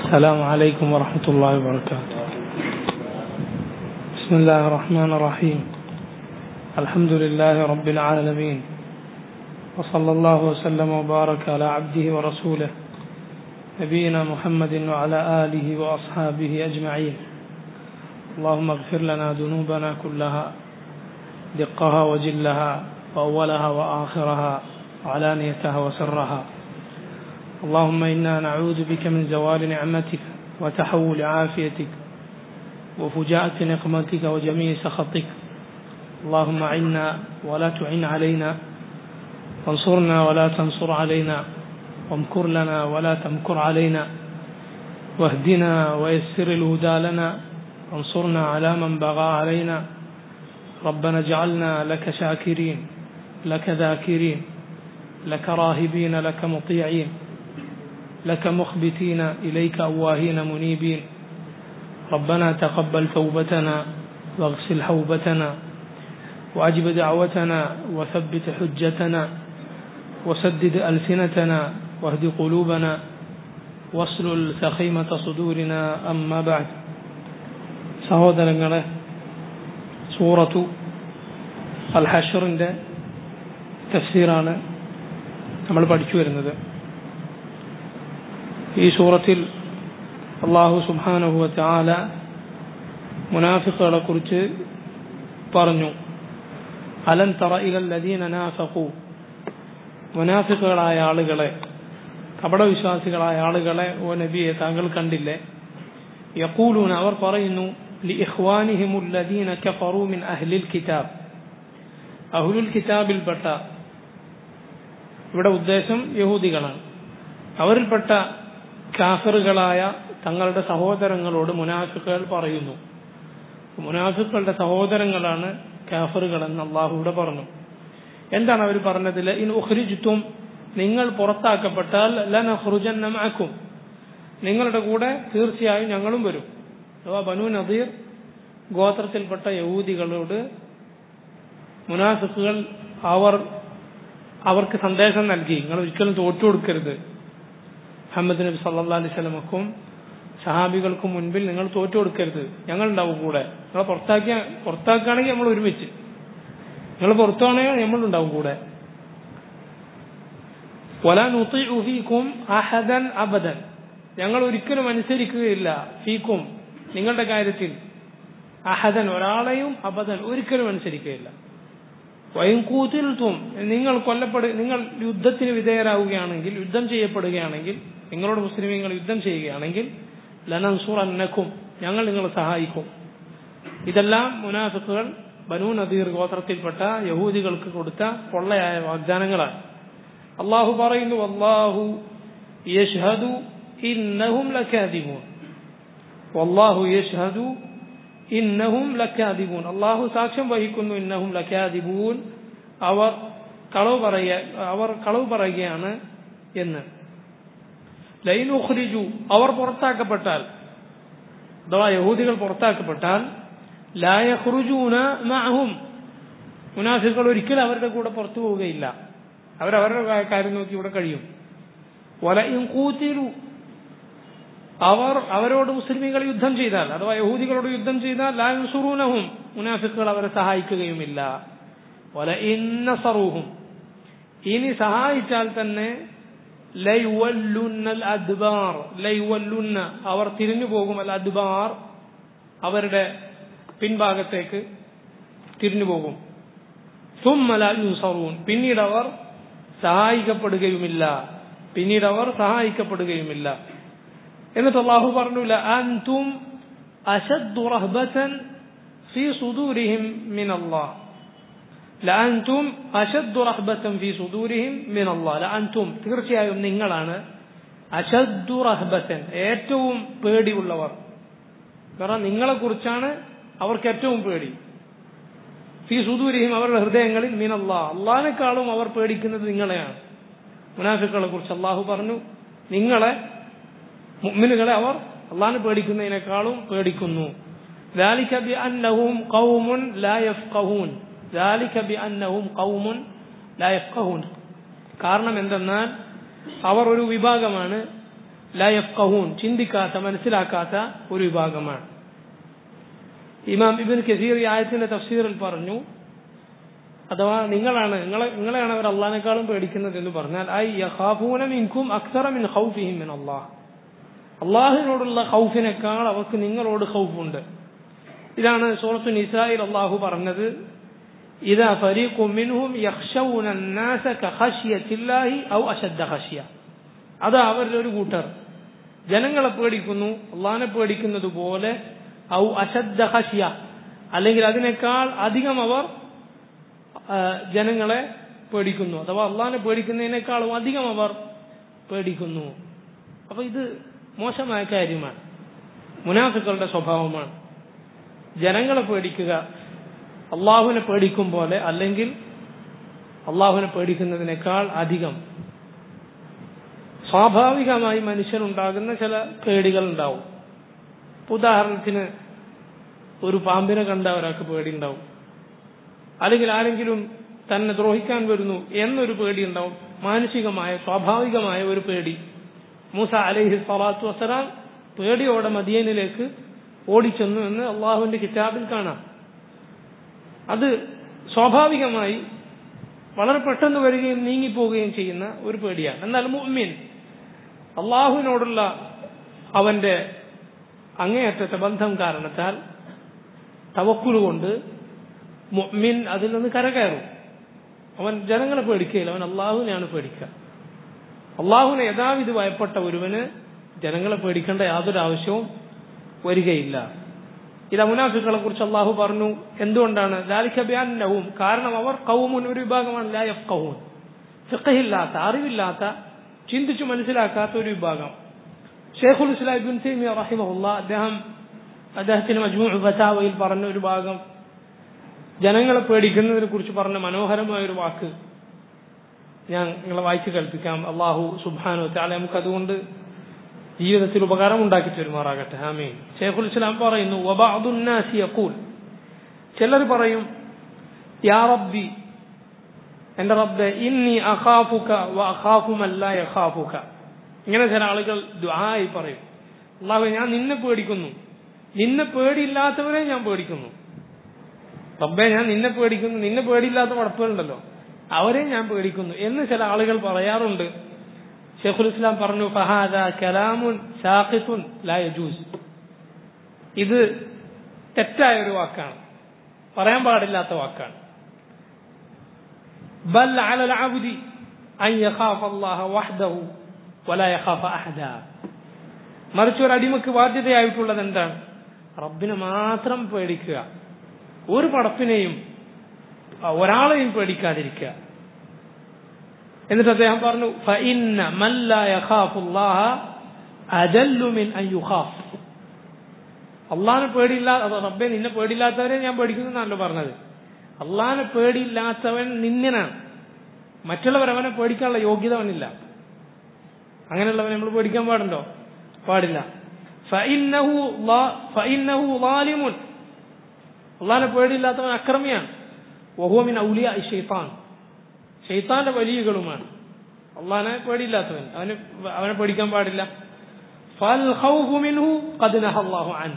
السلام عليكم ورحمة الله وبركاته بسم الله الرحمن الرحيم الحمد لله رب العالمين وصلى الله وسلم وبارك على عبده ورسوله نبينا محمد وعلى آله وأصحابه أجمعين اللهم اغفر لنا ذنوبنا كلها دقها وجلها وأولها وآخرها وعلانيتها وسرها اللهم إنا نعوذ بك من زوال نعمتك وتحول عافيتك وفجاءة نقمتك وجميع سخطك اللهم عنا ولا تعن علينا وانصرنا ولا تنصر علينا وامكر لنا ولا تمكر علينا واهدنا ويسر الهدى لنا وانصرنا على من بغى علينا ربنا اجعلنا لك شاكرين لك ذاكرين لك راهبين لك مطيعين لك مخبتين إليك أواهين منيبين ربنا تقبل توبتنا واغسل حوبتنا وأجب دعوتنا وثبت حجتنا وسدد ألسنتنا واهد قلوبنا واسلل سخيمة صدورنا أما بعد സഹോദരങ്ങളെ സൂറത്തു അൽ ഹഷറിൻ്റെ തഫ്സീറാണ് നമ്മൾ പഠിച്ചു വരുന്നത് ഈ സൂറത്തിൽ അള്ളാഹു സുബാനുഹുവത്തെ ആല മുനാഫിക്കുകളെ കുറിച്ച് പറഞ്ഞു അലൻ തറ ഇലല്ലദീന നാഫഖു മുനാഫിക്കുകളായ ആളുകളെ കപടവിശ്വാസികളായ ആളുകളെ ഓ നബിയെ താങ്കൾ കണ്ടില്ലേ യക്കൂലൂൻ അവർ പറയുന്നു لإخوانهم الذين كفروا من أهل الكتاب അഹുലുൽ കിതാബിൽപ്പെട്ട ഇവിടെ ഉദ്ദേശം യഹൂദികളാണ് അവരിൽപ്പെട്ട കാഫറുകളായ തങ്ങളുടെ സഹോദരങ്ങളോട് മുനാഫിക്കുകൾ പറയുന്നു മുനാഫിക്കുകളുടെ സഹോദരങ്ങളാണ് കാഫറുകൾ എന്ന് അള്ളാഹുവിടെ പറഞ്ഞു എന്താണ് അവർ പറഞ്ഞതിൽ ഇൻ ഉഹ്രിജുത്തും നിങ്ങൾ പുറത്താക്കപ്പെട്ടാൽ ലനഹ്റുജന്നമാക്കും നിങ്ങളുടെ കൂടെ തീർച്ചയായും ഞങ്ങളും വരും അഥവാ ബനു നദീർ ഗോത്രത്തിൽപ്പെട്ട യഹൂദികളോട് മുനാഫിക്കുകൾ അവർ അവർക്ക് സന്ദേശം നൽകി നിങ്ങൾ ഒരിക്കലും തോറ്റു കൊടുക്കരുത് മുഹമ്മദ് നബി സല്ലാ അലൈഹി സ്വലമക്കും സഹാബികൾക്കും മുൻപിൽ നിങ്ങൾ തോറ്റു കൊടുക്കരുത് ഞങ്ങൾ ഉണ്ടാവും കൂടെ നിങ്ങൾ പുറത്താക്കിയ പുറത്താക്കുകയാണെങ്കിൽ നമ്മൾ ഒരുമിച്ച് നിങ്ങൾ പുറത്താണെങ്കിൽ നമ്മളുണ്ടാവും കൂടെ ഫീക്കും അഹദൻ അബദൻ ഞങ്ങൾ ഒരിക്കലും അനുസരിക്കുകയില്ല ഫീക്കും നിങ്ങളുടെ കാര്യത്തിൽ അഹദൻ ഒരാളെയും അബദൻ ഒരിക്കലും അനുസരിക്കുകയില്ല വൈകൂത്തിൽത്തും നിങ്ങൾ കൊല്ലപ്പെടുക നിങ്ങൾ യുദ്ധത്തിന് വിധേയരാകുകയാണെങ്കിൽ യുദ്ധം ചെയ്യപ്പെടുകയാണെങ്കിൽ നിങ്ങളോട് മുസ്ലിമീങ്ങൾ യുദ്ധം ചെയ്യുകയാണെങ്കിൽ ലനൻസുർ അന്നക്കും ഞങ്ങൾ നിങ്ങളെ സഹായിക്കും ഇതെല്ലാം മുനാഫിക്കുകൾ ബനു നദീർ ഗോത്രത്തിൽപ്പെട്ട യഹൂദികൾക്ക് കൊടുത്ത പൊള്ളയായ വാഗ്ദാനങ്ങളാണ് അള്ളാഹു പറയുന്നു അള്ളാഹു യഷ്ഹദു ഇന്നഹും ലക്കാദിമൂൻ വല്ലാഹു യഷ്ഹദു ഇന്നഹും ലക്കാദിബൂൻ അള്ളാഹു സാക്ഷ്യം വഹിക്കുന്നു ഇന്നഹും ലക്കാദിബൂൻ അവർ കളവ് പറയ അവർ കളവ് പറയുകയാണ് എന്ന് ലൈൻ ഉഖ്രിജു അവർ പുറത്താക്കപ്പെട്ടാൽ അഥവാ യഹൂദികൾ പുറത്താക്കപ്പെട്ടാൽ ലായഹ്റുജൂന മഅഹും മുനാഫികൾ ഒരിക്കലും അവരുടെ കൂടെ പുറത്തു പോവുകയില്ല അവരവരുടെ കാര്യം നോക്കി ഇവിടെ കഴിയും വല ഇൻ കൂത്തിരു അവർ അവരോട് മുസ്ലിമീങ്ങൾ യുദ്ധം ചെയ്താൽ അഥവാ യഹൂദികളോട് യുദ്ധം ചെയ്താൽ ലാൻസുറൂനഹും മുനാഫിക്കുകൾ അവരെ സഹായിക്കുകയുമില്ല വല ഇന്നസറൂഹും ഇനി സഹായിച്ചാൽ തന്നെ ലൈവല്ലുന്നൽ അദ്ബാർ ലൈവല്ലുന്ന അവർ തിരിഞ്ഞു പോകും അൽ അദ്ബാർ അവരുടെ പിൻഭാഗത്തേക്ക് തിരിഞ്ഞു പോകും സുമ്മലൂസറൂൻ പിന്നീട് അവർ സഹായിക്കപ്പെടുകയുമില്ല പിന്നീട് അവർ സഹായിക്കപ്പെടുകയുമില്ല എന്നിട്ട് അള്ളാഹു പറഞ്ഞു അൻതും അശദ്ദു റഹ്ബതൻ ഫീ സുദൂരിഹിം മിൻ അല്ലാഹ് ലഅൻതും അശദ്ദു റഹ്ബതൻ ഫീ സുദൂരിഹിം മിൻ അല്ലാഹ് ലഅൻതും തീർച്ചയായും നിങ്ങളാണ് അശദ്ദു റഹ്ബതൻ ഏറ്റവും പേടിയുള്ളവർ കാരണം നിങ്ങളെ കുറിച്ചാണ് അവർക്ക് ഏറ്റവും പേടി ഫീ സുദൂരിഹിം അവരുടെ ഹൃദയങ്ങളിൽ മീൻ അള്ളാഹ് അള്ളാഹിനേക്കാളും അവർ പേടിക്കുന്നത് നിങ്ങളെയാണ് മുനാഫിക്കുകളെ കുറിച്ച് അള്ളാഹു പറഞ്ഞു നിങ്ങളെ മുഅ്മിനുകളെ അവർ അള്ളാഹിനെ പേടിക്കുന്നതിനേക്കാളും പേടിക്കുന്നു ذلك بأنهم قوم لا يفقهون ذلك بأنهم قوم لا يفقهون കാരണം എന്തെന്നാൽ അവർ ഒരു വിഭാഗമാണ് ലയഫ്കഹൂൻ ചിന്തിക്കാത്ത മനസ്സിലാക്കാത്ത ഒരു വിഭാഗമാണ് ഇമാം ഇബിൻ കസീർ ഈ ആയത്തിന്റെ തഫ്സീറിൽ പറഞ്ഞു അഥവാ നിങ്ങളാണ് നിങ്ങളെ നിങ്ങളെയാണ് അവർ അള്ളാഹിനേക്കാളും പേടിക്കുന്നത് എന്ന് പറഞ്ഞാൽ ഐ യഖാഫൂന മിൻകും അക്സറ മിൻ ഖൗഫിഹിം മിൻ അല്ലാഹ് അള്ളാഹിനോടുള്ള ഖൗഫിനേക്കാൾ അവർക്ക് നിങ്ങളോട് ഖൗഫുണ്ട് ഇതാണ് സൂറത്തു നിസായിൽ അള്ളാഹു പറഞ്ഞത് ഇതാ ഫരീഖു മിൻഹും യഖ്ശൗന الناس كخشية الله أو أشد خشية അത് അവരിൽ ഒരു കൂട്ടർ ജനങ്ങളെ പേടിക്കുന്നു അള്ളാഹിനെ പേടിക്കുന്നത് പോലെ ഔ അശദ്ദ ഖശിയ അല്ലെങ്കിൽ അതിനേക്കാൾ അധികം അവർ ആ, ജനങ്ങളെ പേടിക്കുന്നു അഥവാ അള്ളാഹിനെ പേടിക്കുന്നതിനേക്കാളും അധികം അവർ പേടിക്കുന്നു അപ്പൊ ഇത് മോശമായ കാര്യമാണ് മുനാഫിക്കളുടെ സ്വഭാവമാണ് ജനങ്ങളെ പേടിക്കുക അള്ളാഹുവിനെ പേടിക്കും പോലെ അല്ലെങ്കിൽ അള്ളാഹുവിനെ പേടിക്കുന്നതിനേക്കാൾ അധികം സ്വാഭാവികമായി മനുഷ്യനുണ്ടാകുന്ന ചില പേടികൾ ഉണ്ടാവും ഇപ്പൊ ഉദാഹരണത്തിന് ഒരു പാമ്പിനെ കണ്ട ഒരാൾക്ക് പേടി ഉണ്ടാവും അല്ലെങ്കിൽ ആരെങ്കിലും തന്നെ ദ്രോഹിക്കാൻ വരുന്നു എന്നൊരു പേടി ഉണ്ടാവും മാനസികമായ സ്വാഭാവികമായ ഒരു പേടി മൂസ അലൈഹി സ്വലാത്തു വസ്സലാം പേടിയോടെ മദിയനിലേക്ക് ഓടിച്ചെന്നു എന്ന് അള്ളാഹുവിന്റെ കിതാബിൽ കാണാം അത് സ്വാഭാവികമായി വളരെ പെട്ടെന്ന് വരികയും നീങ്ങിപ്പോവുകയും ചെയ്യുന്ന ഒരു പേടിയാണ് എന്നാൽ മുഅ്മിൻ അള്ളാഹുവിനോടുള്ള അവന്റെ അങ്ങേയറ്റത്തെ ബന്ധം കാരണത്താൽ തവക്കുൽ കൊണ്ട് മുഅ്മിൻ അതിൽ നിന്ന് കരകയറും അവൻ ജനങ്ങളെ പേടിക്കുകയില്ല അവൻ അള്ളാഹുവിനെയാണ് പേടിക്കുക അള്ളാഹുവിനെ യഥാവിധി ഭയപ്പെട്ട ഒരുവന് ജനങ്ങളെ പേടിക്കേണ്ട യാതൊരു ആവശ്യവും വരികയില്ല ഇത് മുനാഫിക്കുകളെ കുറിച്ച് അള്ളാഹു പറഞ്ഞു എന്തുകൊണ്ടാണ് ലാലിക്കബ്യാന്നവും കാരണം അവർ കൗമുൻ ഒരു വിഭാഗമാണ് ലായഫ് കൗമുൻ ഫിഖഹില്ലാത്ത അറിവില്ലാത്ത ചിന്തിച്ചു മനസ്സിലാക്കാത്ത ഒരു വിഭാഗം ഷേഖുൽ ഇസ്ലാം ഇബ്ൻ തൈമിയ റഹിമഹുല്ല അദ്ദേഹം അദ്ദേഹത്തിന് മജ്മൂ ഫതാവയിൽ പറഞ്ഞ ഒരു ഭാഗം ജനങ്ങളെ പേടിക്കുന്നതിനെ കുറിച്ച് പറഞ്ഞ മനോഹരമായ ഒരു വാക്ക് ഞാൻ നിങ്ങളെ വായിച്ചു കൽപ്പിക്കാം അള്ളാഹു സുബാനു താല നമുക്ക് അതുകൊണ്ട് ജീവിതത്തിൽ ഉപകാരം ഉണ്ടാക്കി തരുമാറാകട്ടെ ആമീൻ ഷേഖുൽ ഇസ്ലാം പറയുന്നു വബഅദുന്നാസി യഖൂൽ ചിലർ പറയും യാ റബ്ബി എന്റെ റബ്ബെ ഇന്നി അഖാഫുക വ അഖാഫു മൻ ലാ യഖാഫുക ഇങ്ങനെ ചില ആളുകൾ ദുആയി പറയും അള്ളാഹു ഞാൻ നിന്നെ പേടിക്കുന്നു നിന്നെ പേടിയില്ലാത്തവരെ ഞാൻ പേടിക്കുന്നു റബ്ബെ ഞാൻ നിന്നെ പേടിക്കുന്നു നിന്നെ പേടിയില്ലാത്ത പടപ്പുകളുണ്ടല്ലോ അവരെ ഞാൻ പേടിക്കുന്നു എന്ന് ചില ആളുകൾ പറയാറുണ്ട് ഷെയ്ഖുൽ ഇസ്ലാം പറഞ്ഞു ഫഹാദ കലാമുൻ ഷാഖിത്തുൻ ലാ യജൂസ് ഇത് തെറ്റായ ഒരു വാക്കാണ് പറയാൻ പാടില്ലാത്ത വാക്കാണ് ബൽ അലൽ അബ്ദി അൻ യഖാഫ അല്ലാഹ വഹ്ദഹു വലാ യഖാഫ അഹദ മറിച്ച് ഒരു അടിമക്ക് ബാധ്യതയായിട്ടുള്ളത് എന്താണ് റബ്ബിനെ മാത്രം പേടിക്കുക ഒരു പടപ്പിനെയും ഒരാളെയും പേടിക്കാതിരിക്കുക എന്നിട്ട് അദ്ദേഹം പറഞ്ഞു ഫഇന്ന മൻ ലാ യഖാഫുല്ലാഹ അജല്ലു മിൻ അൻ യുഖാഫ് അള്ളാഹിനെ പേടിയില്ലാത്ത റബ്ബെ നിന്നെ പേടിയില്ലാത്തവരെ ഞാൻ പേടിക്കുന്നു എന്നല്ലോ പറഞ്ഞത് അള്ളാഹിനെ പേടിയില്ലാത്തവൻ നിന്യനാണ് മറ്റുള്ളവർ അവനെ പേടിക്കാനുള്ള യോഗ്യത അവനില്ല അങ്ങനെയുള്ളവനെ നമ്മൾ പേടിക്കാൻ പാടുണ്ടോ പാടില്ല ഫഇന്നഹു ലാ- ഫഇന്നഹു ളാലിമുൻ അള്ളാഹിനെ പേടിയില്ലാത്തവൻ അക്രമിയാണ് വഹുവമിൻ ഔലിയ ഷെയ്ത്താൻ ഷെയ്ത്താന്റെ വലിയകളുമാണ് അള്ളാഹിനെ പേടിയില്ലാത്തവൻ അവന് അവനെ പേടിക്കാൻ പാടില്ല ഫൽ ഖൗഫു മിൻഹു ഖദ് നഹ അല്ലാഹു അൻ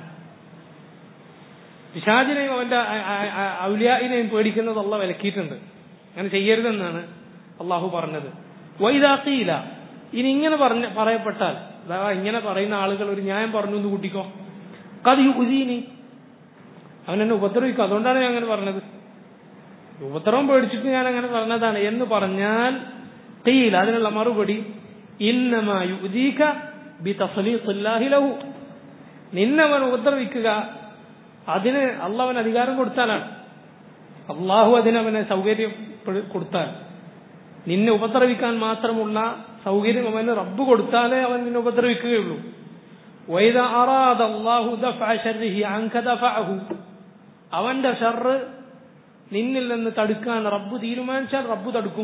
പിശാചിനെയും അവന്റെ അ- അ- അ- ഔലിയായിനെയും പേടിക്കുന്നത് അള്ളാഹ് വിലക്കിയിട്ടുണ്ട് അങ്ങനെ ചെയ്യരുതെന്നാണ് അള്ളാഹു പറഞ്ഞത് വൈദാ ഖീല ഇനി ഇങ്ങനെ പറഞ്ഞ പറയപ്പെട്ടാൽ അഥവാ ഇങ്ങനെ പറയുന്ന ആളുകൾ ഒരു ന്യായം പറഞ്ഞു എന്ന് കൂട്ടിക്കോ കത് യുദീനി അവൻ എന്നെ ഉപദ്രവിക്കും അതുകൊണ്ടാണ് ഞാൻ അങ്ങനെ പറഞ്ഞത് ഉപദ്രവം പേടിച്ചിട്ട് ഞാൻ അങ്ങനെ പറഞ്ഞതാണ് എന്ന് പറഞ്ഞാൽ ഖീല അതിനുള്ള മറുപടി ഇന്നമാ യുദീക ബി തസ്ലീഖില്ലാഹി ലഹു നിന്നവൻ ഉപദ്രവിക്കുക അതിന് അള്ളാഹ് അവന് അധികാരം കൊടുത്താലാണ് അള്ളാഹു അതിനവനെ സൗകര്യം പെടു- കൊടുത്താൽ നിന്നെ ഉപദ്രവിക്കാൻ മാത്രമുള്ള സൗകര്യം അവന് റബ്ബ് കൊടുത്താലേ അവൻ നിന്നെ ഉപദ്രവിക്കുകയുള്ളൂ വൈദ അറാദ അല്ലാഹു ദഫഅ ശർരിഹി അൻക ദഫഅഹു അവന്റെ ഷർറ് നിന്നിൽ നിന്ന് തടുക്കാൻ റബ്ബ് തീരുമാനിച്ചാൽ റബ്ബ് തടുക്കും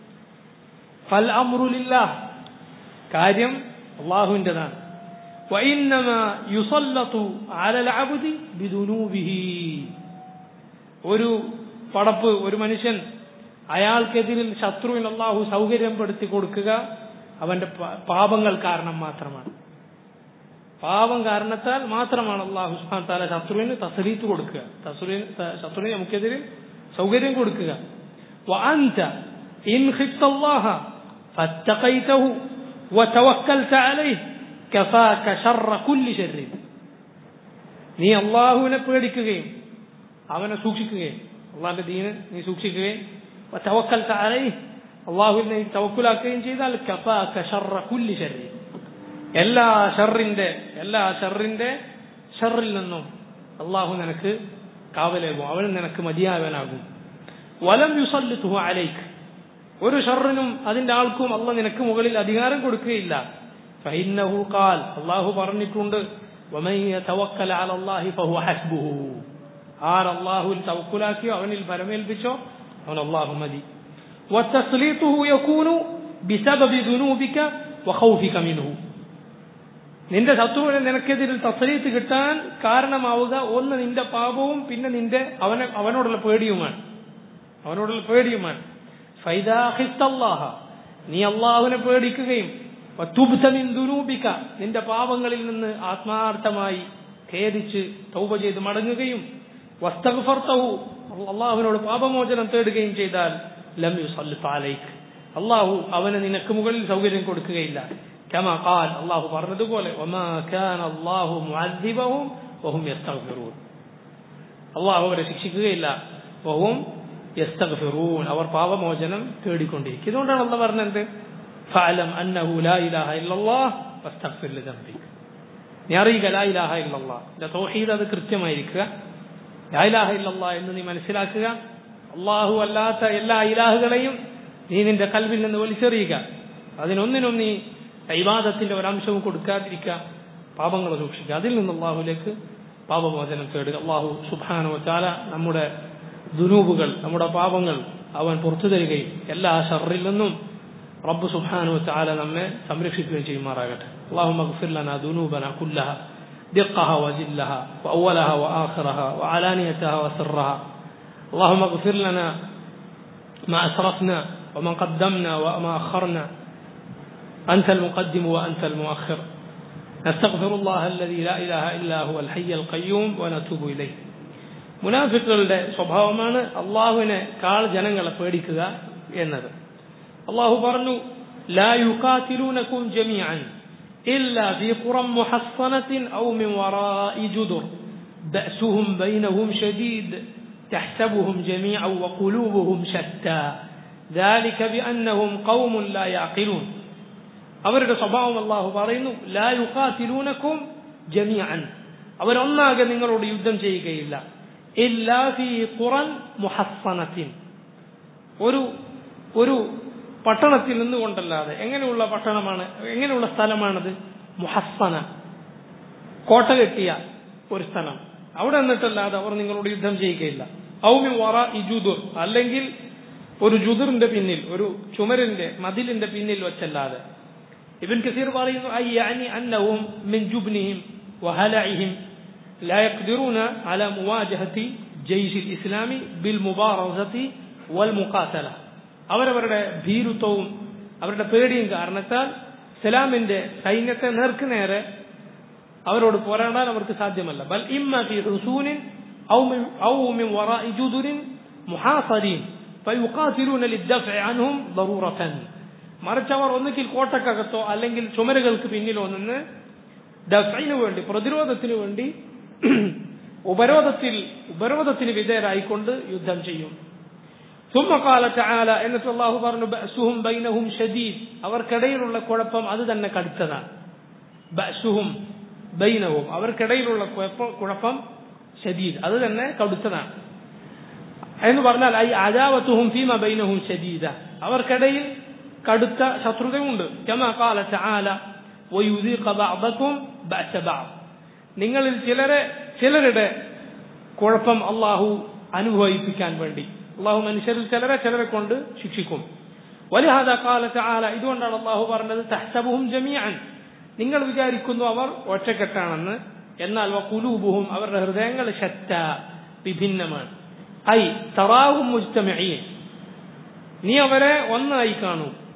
ഫൽ അമ്രുലില്ലാഹ് കാര്യം അള്ളാഹുവിൻ്റെതാണ് وإنما يسلط على العبد بذنوبه ഒരു പടപ്പ് ഒരു മനുഷ്യൻ അയാൾക്കെതിരിൽ ശത്രുവിന് അള്ളാഹു സൗകര്യപ്പെടുത്തി കൊടുക്കുക അവന്റെ പ- പാപങ്ങൾ കാരണം മാത്രമാണ് പാപം കാരണത്താൽ മാത്രമാണ് അള്ളാഹു സുബ്ഹാനഹു താല ശത്രുവിന് തസ്രീത്ത് കൊടുക്കുക തസ്രീന് ത- ശത്രുവിന് നമുക്കെതിരെ സൗകര്യം കൊടുക്കുക وأنت إن خفت الله فاتقيته وتوكلت عليه كفاك شر كل شر നീ അള്ളാഹുവിനെ പേടിക്കുകയും അവനെ സൂക്ഷിക്കുകയും അള്ളാഹിന്റെ ദീന് നീ സൂക്ഷിക്കുകയും തവക്കൽ അലൈ അള്ളാഹുവിനെ നീ തവക്കുലാക്കുകയും ചെയ്താൽ കഫാക ഷർറ കുല്ലി ഷർരി എല്ലാ ഷർറിന്റെ എല്ലാ ഷർറിന്റെ ഷർറിൽ നിന്നും അള്ളാഹു നിനക്ക് കാവലേകും അവൻ നിനക്ക് മതിയാവനാകും വലം യുസല്ലിത്തുഹു അലൈക്ക് ഒരു ഷർറിനും അതിന്റെ ആൾക്കും അല്ല നിനക്ക് മുകളിൽ അധികാരം കൊടുക്കുകയില്ല ഫൈന്നഹു ഖാൽ അള്ളാഹു പറഞ്ഞിട്ടുണ്ട് ومن يتوكل على الله فهو حسبه ആർ അള്ളാഹുവിൽ തവക്കുലാക്കിയോ അവനിൽ പരമേൽപ്പിച്ചോ അവൻ അള്ളാഹു മതി وتسليطه يكون بسبب ذنوبك وخوفك منه നിന്റെ ശത്രുവിനെ നിനക്കെതിരിൽ തസ്ലീത്ത് കിട്ടാൻ കാരണമാവുക ഒന്ന് നിന്റെ പാപവും പിന്നെ നിന്റെ അവനെ അവനോടുള്ള പേടിയുമാണ് അവനോടുള്ള പേടിയുമാണ് ഫൈദാ ഖിഫ്തല്ലാഹ നീ അള്ളാഹുവിനെ പേടിക്കുകയും വതുബ്ത മിൻ ദുനൂബിക നിന്റെ പാപങ്ങളിൽ നിന്ന് ആത്മാർത്ഥമായി ഖേദിച്ച് തൗബ ചെയ്ത് മടങ്ങുകയും വസ്തഗ്ഫർതഹു അള്ളാഹുവിനോട് പാപമോചനം തേടുകയും ചെയ്താൽ ലം യുസല്ലിത്ത് അലൈക്ക് അള്ളാഹു അവന് നിനക്ക് മുകളിൽ സൗകര്യം കൊടുക്കുകയില്ല كما قال الله പറഞ്ഞതുപോലെ وما كان الله معذبهم وهم يستغفرون അള്ളാഹു അവരെ ശിക്ഷിക്കുകയില്ല വഹും യസ്തഗ്ഫിറൂൻ അവർ പാപമോചനം തേടിക്കൊണ്ടിരിക്കും ഇതുകൊണ്ടാണ് അള്ള പറഞ്ഞത് ഫഅലം അന്നഹു ലാ ഇലാഹ ഇല്ലല്ലാഹ് വസ്തഗ്ഫിർ ലിദംബിക് നീ അറിയുക ലാ ഇലാഹ ഇല്ലല്ലാഹ് നിന്റെ തൗഹീദ് അത് കൃത്യമായിരിക്കുക ലാ ഇലാഹ ഇല്ലല്ലാഹ് എന്ന് നീ മനസ്സിലാക്കുക അള്ളാഹു അല്ലാത്ത എല്ലാ ഇലാഹുകളെയും നീ നിന്റെ കൽവിൽ നിന്ന് വലിച്ചെറിയുക അതിനൊന്നിനും നീ ഇബാദത്തിന്റെ ഒരംശവും കൊടുക്കാതിരിക്കുക പാപങ്ങൾ സൂക്ഷിക്കുക അതിൽ നിന്ന് അള്ളാഹുലേക്ക് പാപമോചനം തേടുക അള്ളാഹു സുബാനോ ചാല നമ്മുടെ ദുനൂബുകൾ നമ്മുടെ പാപങ്ങൾ അവൻ പുറത്തു തരികയും എല്ലാ ഷറിൽ നിന്നും റബ്ബ് സുബാനോ ചാല നമ്മെ സംരക്ഷിക്കുകയും ചെയ്യുമാറാകട്ടെ അള്ളാഹു മഗ്ഫിർ ലനാ ദുനൂബന കുല്ലഹ دقها وجلها وأولها وآخرها وعلانيتها وسرها اللهم اغفر لنا ما أسرفنا وما قدمنا وما أخرنا أنت المقدم وأنت المؤخر نستغفر الله الذي لا إله إلا هو الحي القيوم ونتوب إليه മുനാഫിക്കുകളുടെ സ്വഭാവമാണ് അള്ളാഹുവിനെ കാൾ ജനങ്ങളെ പേടിക്കുക എന്നത് അള്ളാഹു പറഞ്ഞു ലാ യുഖാതിലൂനകും ജമീഅൻ إلا في قرى محصنة أو من وراء جدر بأسهم بينهم شديد تحسبهم جميعا وقلوبهم شتى ذلك بأنهم قوم لا يعقلون അവരുടെ സ്വഭാവം അള്ളാഹു പറയുന്നു ലാ യുഖാതിലൂനക്കും ജമീഅൻ അവരൊന്നാകെ നിങ്ങളോട് യുദ്ധം ചെയ്യുകയില്ല ഇല്ലാ ഫീ ഖുറൻ മുഹസ്സനത്തിൻ ഒരു ഒരു പട്ടണത്തിൽ നിന്നുകൊണ്ടല്ലാതെ എങ്ങനെയുള്ള പട്ടണമാണ് എങ്ങനെയുള്ള സ്ഥലമാണത് മുഹസ്സന കോട്ട കെട്ടിയ ഒരു സ്ഥലം അവിടെ നിന്നിട്ടല്ലാതെ അവർ നിങ്ങളോട് യുദ്ധം ചെയ്യുകയില്ല ഔമി വറ ഇജുദുർ അല്ലെങ്കിൽ ഒരു ജുദുറിന്റെ പിന്നിൽ ഒരു ചുമരിന്റെ മതിലിന്റെ പിന്നിൽ വെച്ചല്ലാതെ ابن كثير പറയുന്നു أي يعني أنهم من جبنهم وهلعهم لا يقدرون على مواجهة جيش الإسلام بالمبارزة والمقاتلة അവരവരുടെ ഭീരുത്വവും അവരുടെ പേടിയും കാരണത്താൽ ഇസ്ലാമിന്റെ സൈന്യത്തെ നേർക്ക് നേരെ അവരോട് പോരാടാൻ അവർക്ക് സാധ്യമല്ല ബൽ ഇമ്മ ഫി ഹുസൂനിൻ ഔ മിൻ ഔ മിൻ വറാഇ ജുദുരിൻ മുഹാസരീൻ ഫയുഖാതിലൂന ലിദ്ദഫഇ അൻഹും ضرورة മറിച്ച് അവർ ഒന്നുകിൽ കോട്ടക്കകത്തോ അല്ലെങ്കിൽ ചുമരുകൾക്ക് പിന്നിലോ നിന്ന് ദഫിന് വേണ്ടി പ്രതിരോധത്തിന് വേണ്ടി ഉപരോധത്തിൽ ഉപരോധത്തിന് വിധേയരായിക്കൊണ്ട് യുദ്ധം ചെയ്യും ثم قال تعالى എന്നിട്ട് അള്ളാഹു പറഞ്ഞു ബഅസുഹും ബൈനഹും ഷദീദ് അവർക്കിടയിലുള്ള കുഴപ്പം അത് തന്നെ കടുത്തതാണ് ബഅസുഹും ബൈനഹും അവർക്കിടയിലുള്ള കുഴപ്പ- കുഴപ്പം ഷദീദ് അത് തന്നെ കടുത്തതാണ് എന്ന് പറഞ്ഞാൽ ഐ അജാവത്തുഹും ഫീമ ബൈനഹും ഷദീദ അവർക്കിടയിൽ കടുത്ത ശത്രുതയുണ്ട് كما قال تعالى ويذيق بعضكم بأس بعض നിങ്ങളിൽ ചിലരെ ചിലരുടെ കുഴപ്പം അള്ളാഹു അനുഭവിപ്പിക്കാൻ വേണ്ടി അള്ളാഹു മനുഷ്യരിൽ ചിലരെ ചിലരെ കൊണ്ട് ശിക്ഷിക്കും ولهذا قال تعالى ഇതുകൊണ്ടാണ് അള്ളാഹു പറഞ്ഞത് തഹ്സബുഹും ജമീഅൻ നിങ്ങൾ വിചാരിക്കുന്നു അവർ ഒറ്റക്കെട്ടാണെന്ന് എന്നാൽ വഖുലൂബുഹും അവരുടെ ഹൃദയങ്ങൾ ശറ്റ വിഭിന്നമാണ് ഐ തറാഹും മുജ്തമിഈൻ നീ അവരെ ഒന്നായി കാണൂ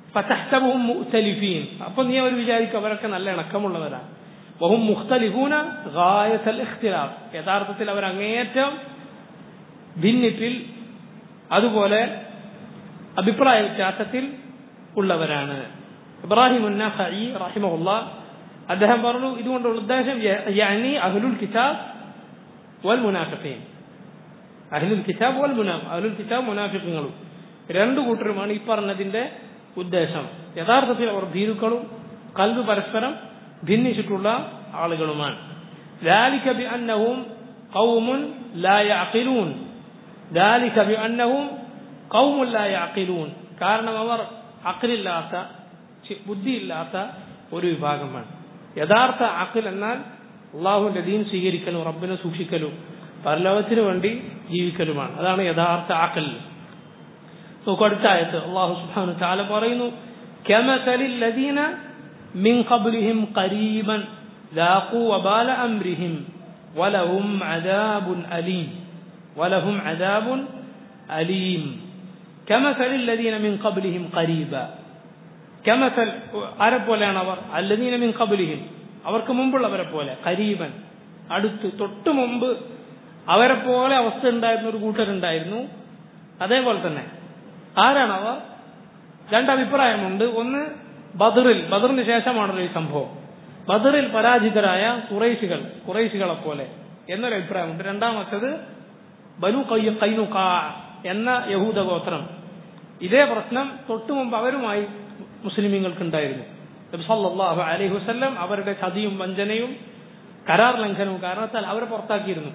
ഫതഹ്സബുഹും മുഅ്തലിഫീൻ അപ്പോൾ നീ അവർ വിചാരിക്കും അവരൊക്കെ നല്ല ഇണക്കമുള്ളവരാണ് വഹും മുഖ്തലിഫൂന ഗായത്തൽ ഇഖ്തിലാഫ് യഥാർത്ഥത്തിൽ അവർ അങ്ങേയറ്റം ഭിന്നിപ്പിൽ അതുപോലെ അഭിപ്രായ വ്യത്യാസത്തിൽ ഉള്ളവരാണ് ഇബ്രാഹിം ഉന്നഖഈ റഹിമഹുല്ല അദ്ദേഹം പറഞ്ഞു ഇതുകൊണ്ടുള്ള ഉദ്ദേശം യഅനി അഹ്ലുൽ കിതാബ് വൽ മുനാഫിഖീൻ അഹ്ലുൽ കിതാബ് വൽ മുനാ അഹ്ലുൽ കിതാബ് മുനാഫിഖുകളും രണ്ടു കൂട്ടരുമാണ് ഈ പറഞ്ഞതിന്റെ ഉദ്ദേശം യഥാർത്ഥത്തിൽ അവർ ഭീരുക്കളും കൽബ് പരസ്പരം ഭിന്നിച്ചിട്ടുള്ള ആളുകളുമാണ് ذلك بأنهم قوم لا يعقلون ذلك بأنهم قوم لا يعقلون കാരണം അവർ അഖിലില്ലാത്ത ബുദ്ധിയില്ലാത്ത ഒരു വിഭാഗമാണ് യഥാർത്ഥ അഖിൽ എന്നാൽ അള്ളാഹുവിന്റെ ദീൻ സ്വീകരിക്കലും റബ്ബിനെ സൂക്ഷിക്കലും പരലോകത്തിന് വേണ്ടി ജീവിക്കലുമാണ് അതാണ് യഥാർത്ഥ അഖിൽ നോക്കൂ അടുത്ത ആയത്ത് അള്ളാഹു സുബ്ഹാനഹു തആല പറയുന്നു കമസലിൽ ലദീന മിൻ ഖബ്ലിഹിം ഖരീബൻ ذاقوا وبال أمرهم ولهم عذاب أليم ولهم عذاب أليم كمثل الذين من قبلهم قريبا كمثل ആരെ പോലെയാണ് അവർ അല്ലദീന മിൻ ഖബ്ലിഹിം അവർക്ക് മുമ്പുള്ളവരെ പോലെ ഖരീബൻ അടുത്ത് തൊട്ട് മുമ്പ് അവരെ പോലെ അവസ്ഥ ഉണ്ടായിരുന്ന ഒരു കൂട്ടരുണ്ടായിരുന്നു അതേപോലെ തന്നെ ആരാണ് അവർ രണ്ടഭിപ്രായമുണ്ട് ഒന്ന് ബദറിൽ ബദറിന് ശേഷമാണല്ലോ ഈ സംഭവം ബദറിൽ പരാജിതരായ കുറൈശികൾ കുറൈശികളെ പോലെ എന്നൊരു അഭിപ്രായമുണ്ട് രണ്ടാമത്തേത് ബനു കയ്യ കൈനുക എന്ന യഹൂദ ഗോത്രം ഇതേ പ്രശ്നം തൊട്ടു മുമ്പ് അവരുമായി മുസ്ലിമീങ്ങൾക്കുണ്ടായിരുന്നു നബി സല്ലല്ലാഹു അലൈഹി വസല്ലം അവരുടെ ചതിയും വഞ്ചനയും കരാർ ലംഘനവും കാരണത്താൽ അവരെ പുറത്താക്കിയിരുന്നു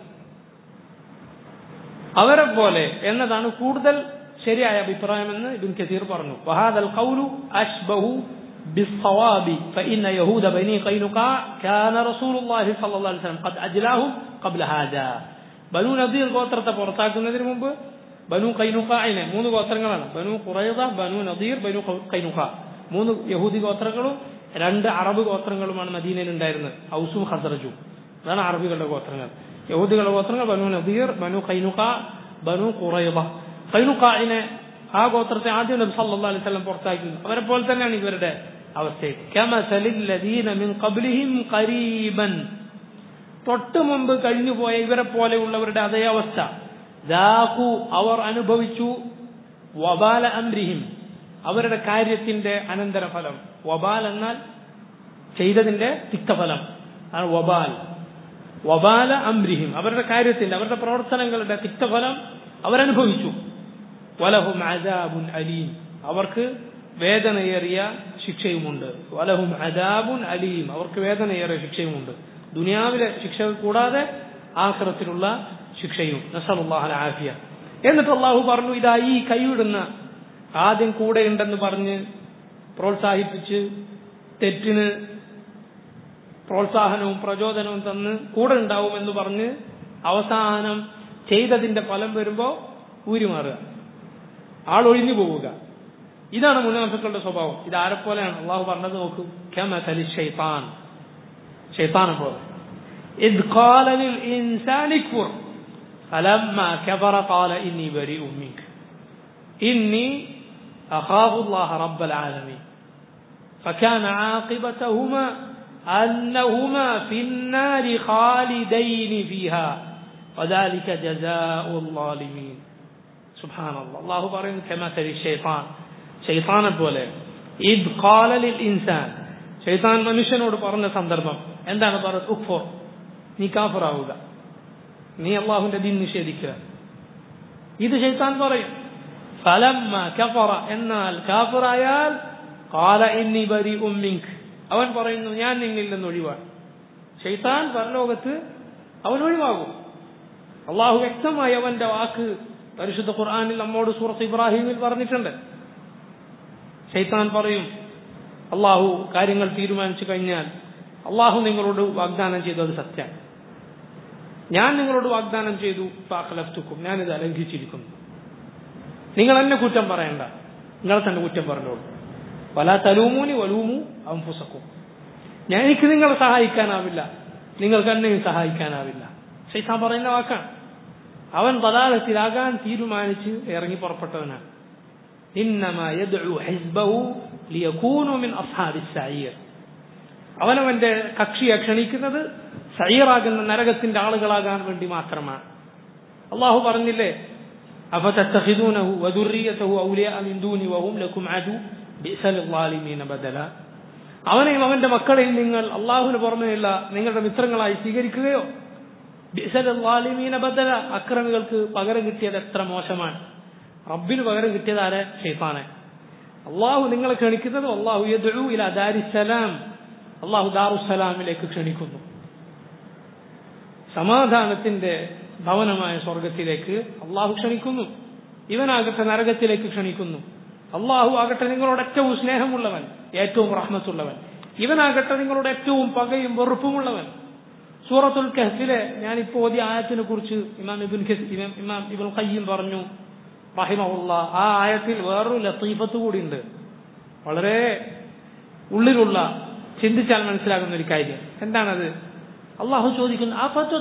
അവരെ പോലെ എന്നതാണ് കൂടുതൽ ശരിയായ അഭിപ്രായമെന്ന് ഇബിൻ കസീർ പറഞ്ഞു വഹാദൽ ഖൗലു അഷ്ബഹു بالصواب فإن يهود بني قينقاع كان رسول الله صلى الله عليه وسلم قد أجلاهم قبل هذا ബനു നദീർ ഗോത്രത്തെ പുറത്താക്കുന്നതിന് മുമ്പ് ബനു കൈനുഖായിനെ മൂന്ന് ഗോത്രങ്ങളാണ് ബനു ഖുറൈദ ബനു നദീർ ബനു കൈനുഖ മൂന്ന് യഹൂദി ഗോത്രങ്ങളും രണ്ട് അറബ് ഗോത്രങ്ങളുമാണ് മദീനയിൽ ഉണ്ടായിരുന്നത് ഔസും ഹസറജും അതാണ് അറബികളുടെ ഗോത്രങ്ങൾ യഹൂദികളുടെ ഗോത്രങ്ങൾ ബനു നദീർ ബനു കൈനുഖ ബനു ഖുറൈദ കൈനുഖായിനെ ആ ഗോത്രത്തെ ആദ്യം നബി സല്ലല്ലാഹു അലൈഹി വസല്ലം പുറത്താക്കി അവരെ പോലെ തന്നെയാണ് ഇവരുടെ അവസ്ഥയും കമസലിൽ ലദീന മിൻ ഖബ്ലിഹിം ഖരീബൻ തൊട്ട് മുമ്പ് കഴിഞ്ഞുപോയ ഇവരെ പോലെയുള്ളവരുടെ അതേ അവസ്ഥ ദാഖു അവർ അനുഭവിച്ചു വബാല അംരിഹിം അവരുടെ കാര്യത്തിന്റെ അനന്തരഫലം വബാൽ എന്നാൽ ചെയ്തതിന്റെ തിക്തഫലം ആണ് വബാൽ വബാല അംരിഹിം അവരുടെ കാര്യത്തിന്റെ അവരുടെ പ്രവർത്തനങ്ങളുടെ തിക്തഫലം അവരനുഭവിച്ചു വലഹും അദാബുൻ അലീം അവർക്ക് വേദനയേറിയ ശിക്ഷയുമുണ്ട് വലഹും അദാബുൻ അലീം അവർക്ക് വേദനയേറിയ ശിക്ഷയുമുണ്ട് ദുനിയാവിലെ ശിക്ഷ കൂടാതെ ആഖിറത്തിലുള്ള ശിക്ഷയും നസറുല്ലാഹൽ ആഫിയ എന്നിട്ട് അള്ളാഹു പറഞ്ഞു ഇതാ ഈ കൈവിടുന്ന ആദ്യം കൂടെ ഉണ്ടെന്ന് പറഞ്ഞ് പ്രോത്സാഹിപ്പിച്ച് തെറ്റിന് പ്രോത്സാഹനവും പ്രചോദനവും തന്ന് കൂടെ ഉണ്ടാവുമെന്ന് പറഞ്ഞ് അവസാനം ചെയ്തതിന്റെ ഫലം വരുമ്പോൾ ഊരിമാറുക ആൾ ഒഴിഞ്ഞു പോവുക ഇതാണ് മുനാഫിക്കളുടെ സ്വഭാവം ഇത് ആരെപ്പോലെയാണ് അള്ളാഹു പറഞ്ഞത് നോക്കൂ കമസലി ഷൈത്താൻ ഷൈത്താനെ പോലെ إذ قال للإنسان اكفر فلما كفر قال إني بريء منك إني أخاف الله رب العالمين فكان عاقبتهما أنهما في النار خالدين فيها وذلك جزاء الظالمين سبحان الله الله بارك كمثل الشيطان شيطان പോലെ إذ قال للإنسان ഷെയ്ത്താൻ മനുഷ്യനോട് പറഞ്ഞ സന്ദർഭം എന്താണ് പറഞ്ഞത് ഉഖ്ഫോർ നീ കാഫറാവുക നീ അള്ളാഹുന്റെ ദീൻ നിഷേധിക്കുക ഇത് ഷെയ്ത്താൻ പറയും ഫലമ്മ കഫറ എന്നാൽ കാഫറായാൽ കാല ഇന്നി ബരി ഉമ്മിങ്ക് അവൻ പറയുന്നു ഞാൻ നിന്നിൽ നിന്ന് ഒഴിവാണ് ഷെയ്ത്താൻ പരലോകത്ത് അവൻ ഒഴിവാകും അള്ളാഹു വ്യക്തമായി അവന്റെ വാക്ക് പരിശുദ്ധ ഖുർആാനിൽ നമ്മോട് സൂറത്ത് ഇബ്രാഹിമിൽ പറഞ്ഞിട്ടുണ്ട് ഷെയ്ത്താൻ പറയും അള്ളാഹു കാര്യങ്ങൾ തീരുമാനിച്ചു കഴിഞ്ഞാൽ അള്ളാഹു നിങ്ങളോട് വാഗ്ദാനം ചെയ്തു അത് സത്യം ഞാൻ നിങ്ങളോട് വാഗ്ദാനം ചെയ്തു ഫാഖലഫ്തുക്കും ഞാനിത് അലംഘിച്ചിരിക്കുന്നു നിങ്ങൾ എന്നെ കുറ്റം പറയണ്ട നിങ്ങൾ തന്നെ കുറ്റം പറഞ്ഞോളൂ വല തലൂമൂനി വലൂമു അംഫുസക്കും ഞാൻ എനിക്ക് നിങ്ങളെ സഹായിക്കാനാവില്ല നിങ്ങൾക്ക് എന്നെയും സഹായിക്കാനാവില്ല ഷെയ്ത്താൻ പറയുന്ന വാക്കാണ് അവൻ ബലാലത്തിലാകാൻ തീരുമാനിച്ച് ഇറങ്ങി പുറപ്പെട്ടവനാണ് إنما يدعو حزبه ലിയകൂനു മിൻ അസ്ഹാബിസ് സഈർ അവനവന്റെ കക്ഷിയെ ക്ഷണിക്കുന്നത് സയ്യറാകുന്ന നരകത്തിന്റെ ആളുകളാകാൻ വേണ്ടി മാത്രമാണ് അള്ളാഹു പറഞ്ഞില്ലേ അഫതത്തഖിദൂനഹു വദുർരിയതഹു ഔലിയാ മിൻ ദൂനി വഹും ലക്കും അദു ബിഅസൽ ളാലിമീന ബദല അവനെയും അവന്റെ മക്കളെയും നിങ്ങൾ അള്ളാഹുവിന് പുറമെയുള്ള നിങ്ങളുടെ മിത്രങ്ങളായി സ്വീകരിക്കുകയോ ബിഅസൽ ളാലിമീന ബദല അക്രമികൾക്ക് പകരം കിട്ടിയത് എത്ര മോശമാണ് റബ്ബിന് പകരം കിട്ടിയത് ആരെ ഷെയ്ത്താനെ അള്ളാഹു നിങ്ങളെ ക്ഷണിക്കുന്നത് അള്ളാഹു യദ്ഉ ഇലാ ദാരിസ്സലാം അള്ളാഹു ദാറുസലാമിലേക്ക് ക്ഷണിക്കുന്നു സമാധാനത്തിന്റെ ഭവനമായ സ്വർഗത്തിലേക്ക് അള്ളാഹു ക്ഷണിക്കുന്നു ഇവനാകട്ടെ നരകത്തിലേക്ക് ക്ഷണിക്കുന്നു അള്ളാഹു ആകട്ടെ നിങ്ങളോട് ഏറ്റവും സ്നേഹമുള്ളവൻ ഏറ്റവും റഹ്മത്തുള്ളവൻ ഇവനാകട്ടെ നിങ്ങളോട് ഏറ്റവും പകയും വെറുപ്പുമുള്ളവൻ സൂറത്തുൽ കഹ്ഫിലെ ഞാൻ ഇപ്പോൾ ഓതിയ ആയത്തിനെ കുറിച്ച് ഇമാം ഇബുൻ ഇമാം ഇബുൽ ഖയ്യം പറഞ്ഞു റഹിമഹുള്ള ആ ആയത്തിൽ വേറൊരു ലത്തീഫത്ത് കൂടിയുണ്ട് വളരെ ഉള്ളിലുള്ള ചിന്തിച്ചാൽ മനസ്സിലാകുന്ന ഒരു കാര്യം എന്താണത് അള്ളാഹു ചോദിക്കുന്നു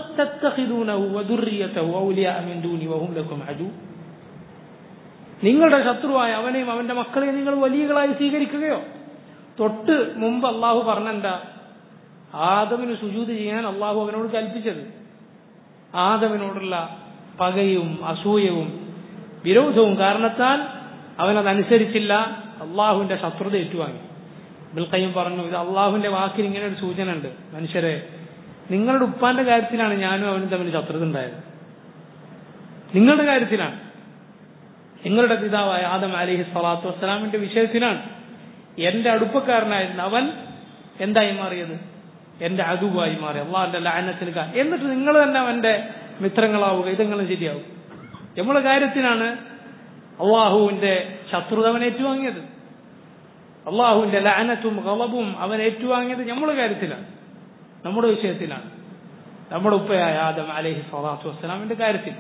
നിങ്ങളുടെ ശത്രുവായ അവനെയും അവന്റെ മക്കളെയും നിങ്ങൾ വലിയകളായി സ്വീകരിക്കുകയോ തൊട്ട് മുമ്പ് അള്ളാഹു പറഞ്ഞെന്താ ആദമിന് സുജൂത് ചെയ്യാൻ അള്ളാഹു അവനോട് കൽപ്പിച്ചത് ആദമിനോടുള്ള പകയും അസൂയവും വിരോധവും കാരണത്താൽ അവനതനുസരിച്ചില്ല അള്ളാഹുവിന്റെ ശത്രുത ഏറ്റുവാങ്ങി ബിൽക്കയും പറഞ്ഞു ഇത് അള്ളാഹുവിന്റെ വാക്കിന് ഇങ്ങനെ ഒരു സൂചന ഉണ്ട് മനുഷ്യരെ നിങ്ങളുടെ ഉപ്പാന്റെ കാര്യത്തിലാണ് ഞാനും അവനും തമ്മിൽ ശത്രുത ഉണ്ടായത് നിങ്ങളുടെ കാര്യത്തിലാണ് നിങ്ങളുടെ പിതാവായ ആദം അലിഹി സ്വലാത്തു വസ്സലാമിന്റെ വിഷയത്തിലാണ് എന്റെ അടുപ്പക്കാരനായിരുന്ന അവൻ എന്തായി മാറിയത് എന്റെ അതുവായി മാറി അള്ളാഹിന്റെ ലാനത്തിൽ എന്നിട്ട് നിങ്ങൾ തന്നെ അവന്റെ മിത്രങ്ങളാവുക ഇതെങ്കിലും ശരിയാവും നമ്മുടെ കാര്യത്തിലാണ് അള്ളാഹുവിന്റെ ശത്രുത അവൻ ഏറ്റുവാങ്ങിയത് അള്ളാഹുവിന്റെ ലാനത്തും കളവും അവൻ ഏറ്റുവാങ്ങിയത് നമ്മുടെ കാര്യത്തിലാണ് നമ്മുടെ വിഷയത്തിലാണ് നമ്മുടെ ഉപ്പയായ ആദം അലഹി സ്വലാത്തു വസ്സലാമിന്റെ കാര്യത്തിൽ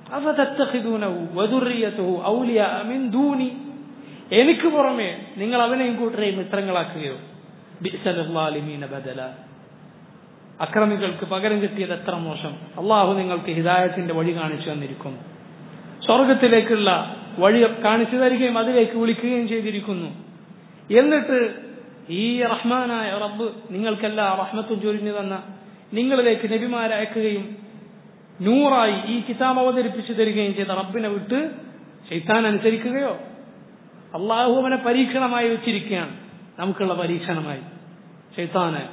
എനിക്ക് പുറമെ നിങ്ങൾ അവനെയും കൂട്ടരെയും മിത്രങ്ങളാക്കുകയോ ബദല അക്രമികൾക്ക് പകരം കിട്ടിയത് എത്ര മോശം അള്ളാഹു നിങ്ങൾക്ക് ഹിദായത്തിന്റെ വഴി കാണിച്ചു തന്നിരിക്കുന്നു സ്വർഗത്തിലേക്കുള്ള വഴി കാണിച്ചു തരികയും അതിലേക്ക് വിളിക്കുകയും ചെയ്തിരിക്കുന്നു എന്നിട്ട് ഈ റഹ്മാനായ റബ്ബ് നിങ്ങൾക്കെല്ലാ റഹ്മത്തും ചൊരിഞ്ഞു തന്ന നിങ്ങളിലേക്ക് നബിമാരെ അയക്കുകയും നൂറായി ഈ കിതാബ് അവതരിപ്പിച്ചു തരികയും ചെയ്ത റബ്ബിനെ വിട്ട് ശൈത്താൻ അനുസരിക്കുകയോ അള്ളാഹു അവനെ പരീക്ഷണമായി വെച്ചിരിക്കുകയാണ് നമുക്കുള്ള പരീക്ഷണമായി ശൈത്താന്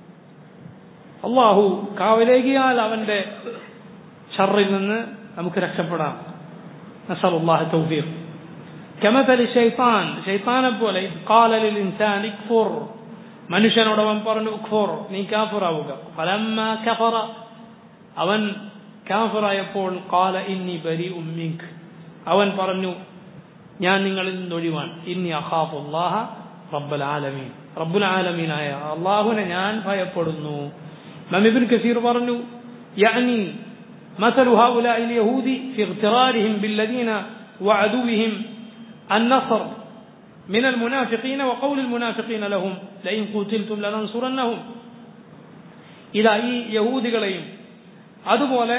അള്ളാഹു കാവലേകിയാൽ അവന്റെ ഷറിൽ നിന്ന് നമുക്ക് രക്ഷപ്പെടാം നസറുല്ലാഹ് തൗഫീഖ് كمثل الشيطان شيطان പോലെ قال للإنسان اكفر മനുഷ്യനോടവൻ പറഞ്ഞു ഉക്ഫുർ നീ കാഫിറാവുക ഫലമ്മ കഫറ അവൻ കാഫിറായപ്പോൾ കാല ഇന്നി ബരി ഉമ്മിങ്ക് അവൻ പറഞ്ഞു ഞാൻ നിങ്ങളിൽ നിന്നൊഴിവാൻ ഇന്നി അഖാഫുല്ലാഹ റബ്ബൽ ആലമീൻ റബ്ബുൽ ആലമീനായ അള്ളാഹുവിനെ ഞാൻ ഭയപ്പെടുന്നു മമിബിൻ കസീർ പറഞ്ഞു يعني مثل هؤلاء اليهود في اغترارهم بالذين وعدوهم النصر من المنافقين وقول المنافقين لهم لئن قتلتم لننصرنهم ഇതാ ഈ യഹൂദികളെയും അതുപോലെ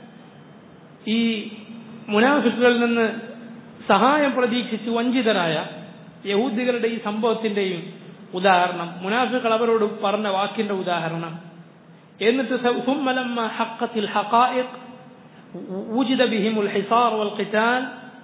ഈ മുനാഫിക്കുകളിൽ നിന്ന് സഹായം പ്രതീക്ഷിച്ച് വഞ്ചിതരായ യഹൂദികളുടെ ഈ സംഭവത്തിന്റെയും ഉദാഹരണം മുനാഫികൾ അവരോട് പറഞ്ഞ വാക്കിന്റെ ഉദാഹരണം എന്നിട്ട് ثم لما حقت الحقائق وجد بهم الحصار والقتال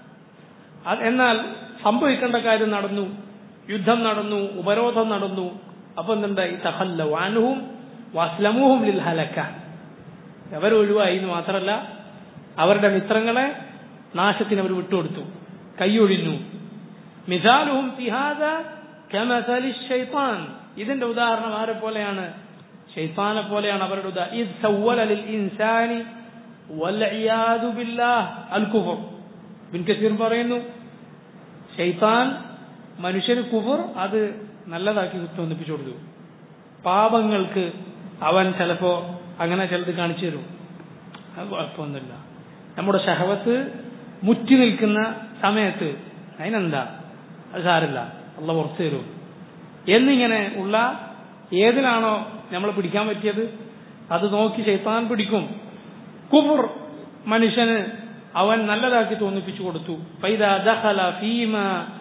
എന്നാൽ സംഭവിക്കേണ്ട കാര്യം നടന്നു യുദ്ധം നടന്നു ഉപരോധം നടന്നു അപ്പൊ എന്തുണ്ടായി തഹല്ല വാനുഹും വസ്ലമുഹും ലിൽ ഹലക്ക അവർ ഒഴിവായി എന്ന് മാത്രമല്ല അവരുടെ മിത്രങ്ങളെ നാശത്തിന് അവർ വിട്ടുകൊടുത്തു കൈയൊഴിഞ്ഞു മിസാലുഹും ഫിഹാദ കമസലി ഷൈത്താൻ ഇതിന്റെ ഉദാഹരണം ആരെ പോലെയാണ് ഷൈത്താനെ പോലെയാണ് അവരുടെ ഉദാഹരണം ഇദ് സവ്വല ലിൽ ഇൻസാനി വൽഇയാദു ബില്ലാഹ് അൽ കുഫർ ബിൻ കസീർ പറയുന്നു ഷെയ്ത്താൻ മനുഷ്യന് കുഫർ അത് നല്ലതാക്കി തോന്നിപ്പിച്ചു കൊടുത്തു പാപങ്ങൾക്ക് അവൻ ചിലപ്പോ അങ്ങനെ ചിലത് കാണിച്ചു തരും അത് കുഴപ്പമൊന്നുമില്ല നമ്മുടെ ഷഹവത്ത് മുറ്റി നിൽക്കുന്ന സമയത്ത് അതിനെന്താ അത് സാരില്ല അള്ള പുറത്തു തരും എന്നിങ്ങനെ ഉള്ള ഏതിലാണോ നമ്മൾ പിടിക്കാൻ പറ്റിയത് അത് നോക്കി ചെയ്ത്താൻ പിടിക്കും കുഫർ മനുഷ്യന് അവൻ നല്ലതാക്കി തോന്നിപ്പിച്ചു കൊടുത്തു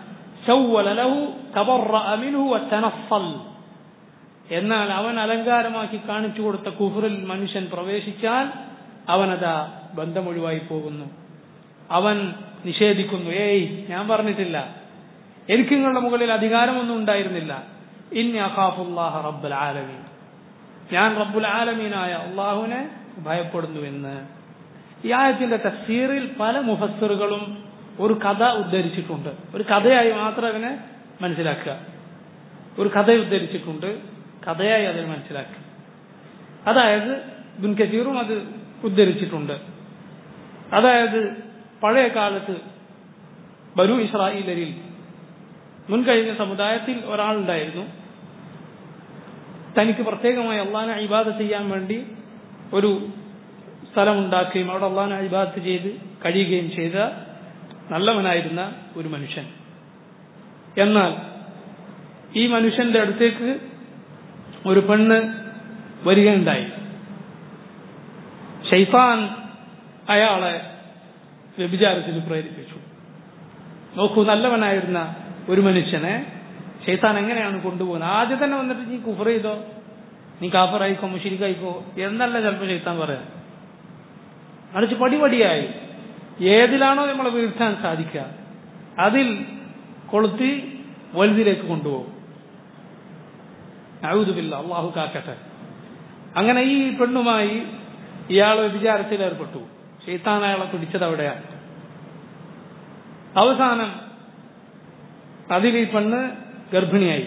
സൗവല ലഹു തബറഅ മിൻഹു വതനഫൽ എന്നാൽ അവൻ അലങ്കാരമാക്കി കാണിച്ചു കൊടുത്ത കുഫറിൽ മനുഷ്യൻ പ്രവേശിച്ചാൽ അവനതാ ബന്ധമൊഴിവായി പോകുന്നു അവൻ നിഷേധിക്കുന്നു ഏയ് ഞാൻ പറഞ്ഞിട്ടില്ല എനിക്ക് നിങ്ങളുടെ മുകളിൽ അധികാരമൊന്നും ഉണ്ടായിരുന്നില്ല ഇന്നി അഖാഫുല്ലാഹ റബ്ബുൽ ആലമീൻ ഞാൻ റബ്ബുൽ ആലമീനായ അള്ളാഹുവിനെ ഭയപ്പെടുന്നുവെന്ന് ഈ ആയത്തിന്റെ തഫ്സീറിൽ പല മുഫസ്സിറുകളും ഒരു കഥ ഉദ്ധരിച്ചിട്ടുണ്ട് ഒരു കഥയായി മാത്രം അതിനെ മനസ്സിലാക്കുക ഒരു കഥ ഉദ്ധരിച്ചിട്ടുണ്ട് കഥയായി അതിനെ മനസ്സിലാക്കുക അതായത് ബിൻ കസീറും അത് ഉദ്ധരിച്ചിട്ടുണ്ട് അതായത് പഴയ കാലത്ത് ബനു ഇസ്രായേലരിൽ മുൻകഴിഞ്ഞ സമുദായത്തിൽ ഒരാളുണ്ടായിരുന്നു തനിക്ക് പ്രത്യേകമായി അള്ളാഹാനെ ഇബാദത്ത് ചെയ്യാൻ വേണ്ടി ഒരു സ്ഥലമുണ്ടാക്കുകയും അവിടെ അള്ളാഹാനെ ഇബാദത്ത് ചെയ്ത് കഴിയുകയും ചെയ്ത നല്ലവനായിരുന്ന ഒരു മനുഷ്യൻ എന്നാൽ ഈ മനുഷ്യന്റെ അടുത്തേക്ക് ഒരു പെണ്ണ് വരികയുണ്ടായി ഷെയ്ഫാൻ അയാളെ വ്യഭിചാരത്തിന് പ്രേരിപ്പിച്ചു നോക്കൂ നല്ലവനായിരുന്ന ഒരു മനുഷ്യനെ ഷെയ്ത്താൻ എങ്ങനെയാണ് കൊണ്ടുപോകുന്നത് ആദ്യം തന്നെ വന്നിട്ട് നീ കുഫർ ചെയ്തോ നീ കാഫറായിക്കോ മുഷിരിക്കായിക്കോ എന്നല്ല ചിലപ്പോൾ ഷെയ്ത്താൻ പറയാം മറിച്ച് പടിപടിയായി ഏതിലാണോ നമ്മളെ വീഴ്ത്താൻ സാധിക്കുക അതിൽ കൊളുത്തി വലുതിലേക്ക് കൊണ്ടുപോകും ഔദുബില്ല അള്ളാഹു കാക്കട്ടെ അങ്ങനെ ഈ പെണ്ണുമായി ഇയാൾ വിചാരത്തിൽ ഏർപ്പെട്ടു ഷെയ്ത്താൻ അയാളെ പിടിച്ചത് അവിടെയാണ് അവസാനം അതിൽ ഈ പെണ്ണ് ഗർഭിണിയായി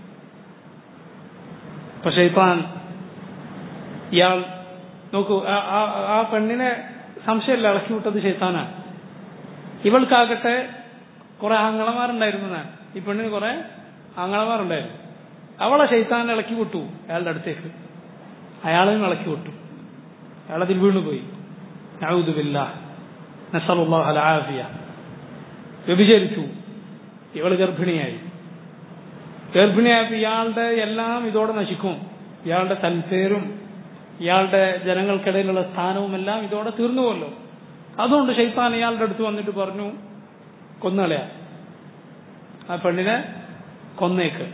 അപ്പൊ ഷെയ്ത്താൻ ഇയാൾ നോക്കൂ ആ- ആ- ആ പെണ്ണിനെ സംശയമില്ല ഇളക്കി വിട്ടത് ഷെയ്ത്താനാണ് ഇവൾക്കാകട്ടെ കുറെ ആങ്ങളമാരുണ്ടായിരുന്നതാണ് ഈ പെണ്ണിന് കുറെ ആങ്ങളമാരുണ്ടായിരുന്നു അവളെ ഷെയ്ത്താൻ ഇളക്കി വിട്ടു അയാളുടെ അടുത്തേക്ക് അയാളെയും ഇളക്കി വിട്ടു അയാളതിൽ വീണുപോയി നഊദുബില്ലാ നസലുല്ലാഹ് അൽ ആഫിയ വ്യഭിചരിച്ചു ഇവൾ ഗർഭിണിയായി ഗർഭിണിയായപ്പോൾ ഇയാളുടെ എല്ലാം ഇതോടെ നശിക്കും ഇയാളുടെ തൽപ്പേരും ഇയാളുടെ ജനങ്ങൾക്കിടയിലുള്ള സ്ഥാനവും എല്ലാം ഇതോടെ തീർന്നുവല്ലോ അതുകൊണ്ട് ഷെയ്ത്താൻ ഇയാളുടെ അടുത്ത് വന്നിട്ട് പറഞ്ഞു കൊന്നുകളയാ ആ പെണ്ണിനെ കൊന്നേക്ക്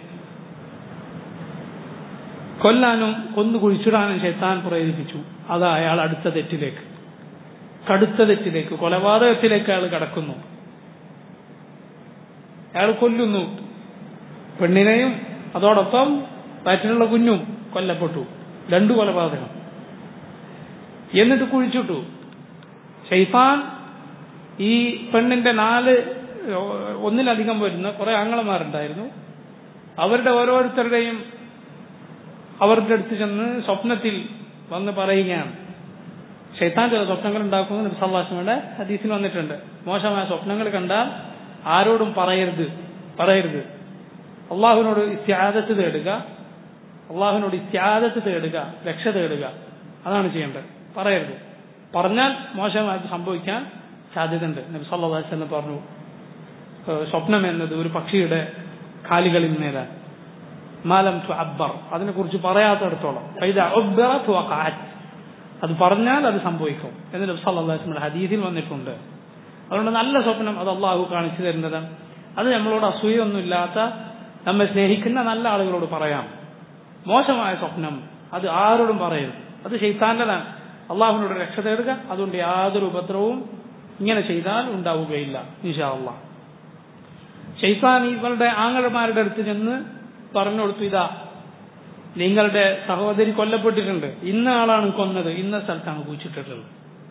കൊല്ലാനും കൊന്നു കുഴിച്ചിടാനും ഷെയ്ത്താൻ പ്രേരിപ്പിച്ചു അത് അയാൾ അടുത്ത തെറ്റിലേക്ക് കടുത്ത തെറ്റിലേക്ക് കൊലപാതകത്തിലേക്ക് അയാൾ കടക്കുന്നു അയാൾ കൊല്ലുന്നു പെണ്ണിനെയും അതോടൊപ്പം വയറ്റിലുള്ള കുഞ്ഞും കൊല്ലപ്പെട്ടു രണ്ടു കൊലപാതകം എന്നിട്ട് കുഴിച്ചിട്ടു ഷെയ്ഫാൻ ഈ പെണ്ണിന്റെ നാല് ഒന്നിലധികം വരുന്ന കുറെ ആങ്ങളമാരുണ്ടായിരുന്നു അവരുടെ ഓരോരുത്തരുടെയും അവരുടെ അടുത്ത് ചെന്ന് സ്വപ്നത്തിൽ വന്ന് പറയുകയാണ് ഷെയ്ത്താൻ ചില സ്വപ്നങ്ങൾ ഉണ്ടാക്കുന്നത് നബ്സല്ലാസ്മയുടെ ഹദീസിൽ വന്നിട്ടുണ്ട് മോശമായ സ്വപ്നങ്ങൾ കണ്ടാൽ ആരോടും പറയരുത് പറയരുത് അള്ളാഹുവിനോട് ഇത്യാദത്ത് തേടുക അള്ളാഹുവിനോട് ഇത്യാദത്ത് തേടുക രക്ഷ തേടുക അതാണ് ചെയ്യേണ്ടത് പറയരുത് പറഞ്ഞാൽ മോശമായിട്ട് സംഭവിക്കാൻ സാധ്യതയുണ്ട് നബി സല്ലല്ലാഹു അലൈഹി വസല്ലം പറഞ്ഞു ഏഹ് സ്വപ്നം എന്നത് ഒരു പക്ഷിയുടെ കാലുകളിൽ മേലാണ് മാലം തു അബ്ബർ അതിനെക്കുറിച്ച് പറയാത്തടത്തോളം ഫൈദ ഉബ്ബറ ഫവഖഅത്. അത് പറഞ്ഞാൽ അത് സംഭവിക്കും എന്ന് നബി സല്ലല്ലാഹു അലൈഹി വസല്ലം ഹദീസിൽ വന്നിട്ടുണ്ട് അതുകൊണ്ട് നല്ല സ്വപ്നം അത് അള്ളാഹു കാണിച്ചു തരുന്നതാണ് അത് നമ്മളോട് അസൂയൊന്നുമില്ലാത്ത നമ്മെ സ്നേഹിക്കുന്ന നല്ല ആളുകളോട് പറയാം മോശമായ സ്വപ്നം അത് ആരോടും പറയരുത് അത് ഷെയ്ത്താൻ്റെതാണ് അള്ളാഹുവിനോട് രക്ഷ തേടുക അതുകൊണ്ട് യാതൊരു ഉപദ്രവവും ഇങ്ങനെ ചെയ്താൽ ഉണ്ടാവുകയില്ല ഇൻഷാ അള്ളാഹ് ഷെയ്ത്താൻ ഇവളുടെ ആങ്ങളമാരുടെ അടുത്ത് ചെന്ന് പറഞ്ഞു കൊടുത്തു ഇതാ നിങ്ങളുടെ സഹോദരി കൊല്ലപ്പെട്ടിട്ടുണ്ട് ഇന്ന ആളാണ് കൊന്നത് ഇന്ന സ്ഥലത്താണ് കുഴിച്ചിട്ടിട്ടുള്ളത്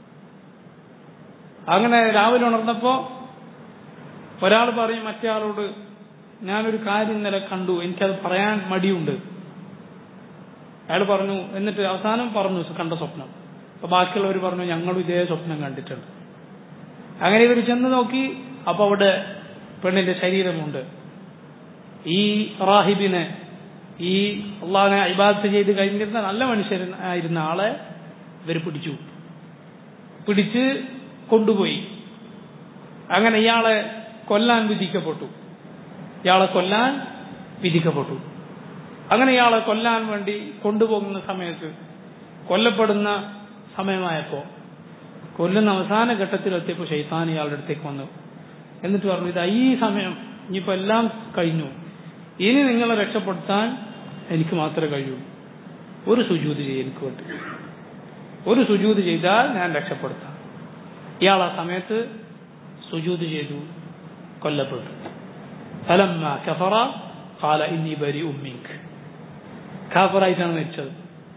അങ്ങനെ രാവിലെ ഉണർന്നപ്പോ ഒരാൾ പറയും മറ്റേ ആളോട് ഞാനൊരു കാര്യം ഇന്നലെ കണ്ടു എനിക്കത് പറയാൻ മടിയുണ്ട് അയാൾ പറഞ്ഞു എന്നിട്ട് അവസാനം പറഞ്ഞു കണ്ട സ്വപ്നം അപ്പൊ ബാക്കിയുള്ളവർ പറഞ്ഞു ഞങ്ങളും ഇതേ സ്വപ്നം കണ്ടിട്ടുണ്ട് അങ്ങനെ ഇവർ ചെന്ന് നോക്കി അപ്പൊ അവിടെ പെണ്ണിന്റെ ശരീരമുണ്ട് ഈ റാഹിബിനെ ഈ അള്ളാഹിനെ ഇബാദത്ത് ചെയ്ത് കഴിഞ്ഞിരുന്ന നല്ല മനുഷ്യനായിരുന്ന ആളെ ഇവർ പിടിച്ചു പിടിച്ച് കൊണ്ടുപോയി അങ്ങനെ ഇയാളെ കൊല്ലാൻ വിധിക്കപ്പെട്ടു ഇയാളെ കൊല്ലാൻ വിധിക്കപ്പെട്ടു അങ്ങനെ ഇയാളെ കൊല്ലാൻ വേണ്ടി കൊണ്ടുപോകുന്ന സമയത്ത് കൊല്ലപ്പെടുന്ന സമയമായപ്പോ കൊല്ലുന്ന അവസാന ഘട്ടത്തിലെത്തിയപ്പോൾ ഷെയ്ത്താൻ ഇയാളുടെ അടുത്തേക്ക് വന്നു എന്നിട്ട് പറഞ്ഞു ഇതാ ഈ സമയം ഇനിയിപ്പോൾ എല്ലാം കഴിഞ്ഞു ഇനി നിങ്ങളെ രക്ഷപ്പെടുത്താൻ എനിക്ക് മാത്രമേ കഴിയൂ ഒരു സുജൂത് ചെയ്യും എനിക്ക് വേണ്ടി ഒരു സുജൂത് ചെയ്താൽ ഞാൻ രക്ഷപ്പെടുത്താം ഇയാൾ ആ സമയത്ത് സുജൂത് ചെയ്തു കൊല്ലപ്പെട്ടു ഫലമ്മ കഫറ കാല ഇന്നി ബരി ഉമ്മിങ്ക് കാഫറായിട്ടാണ് മരിച്ചത്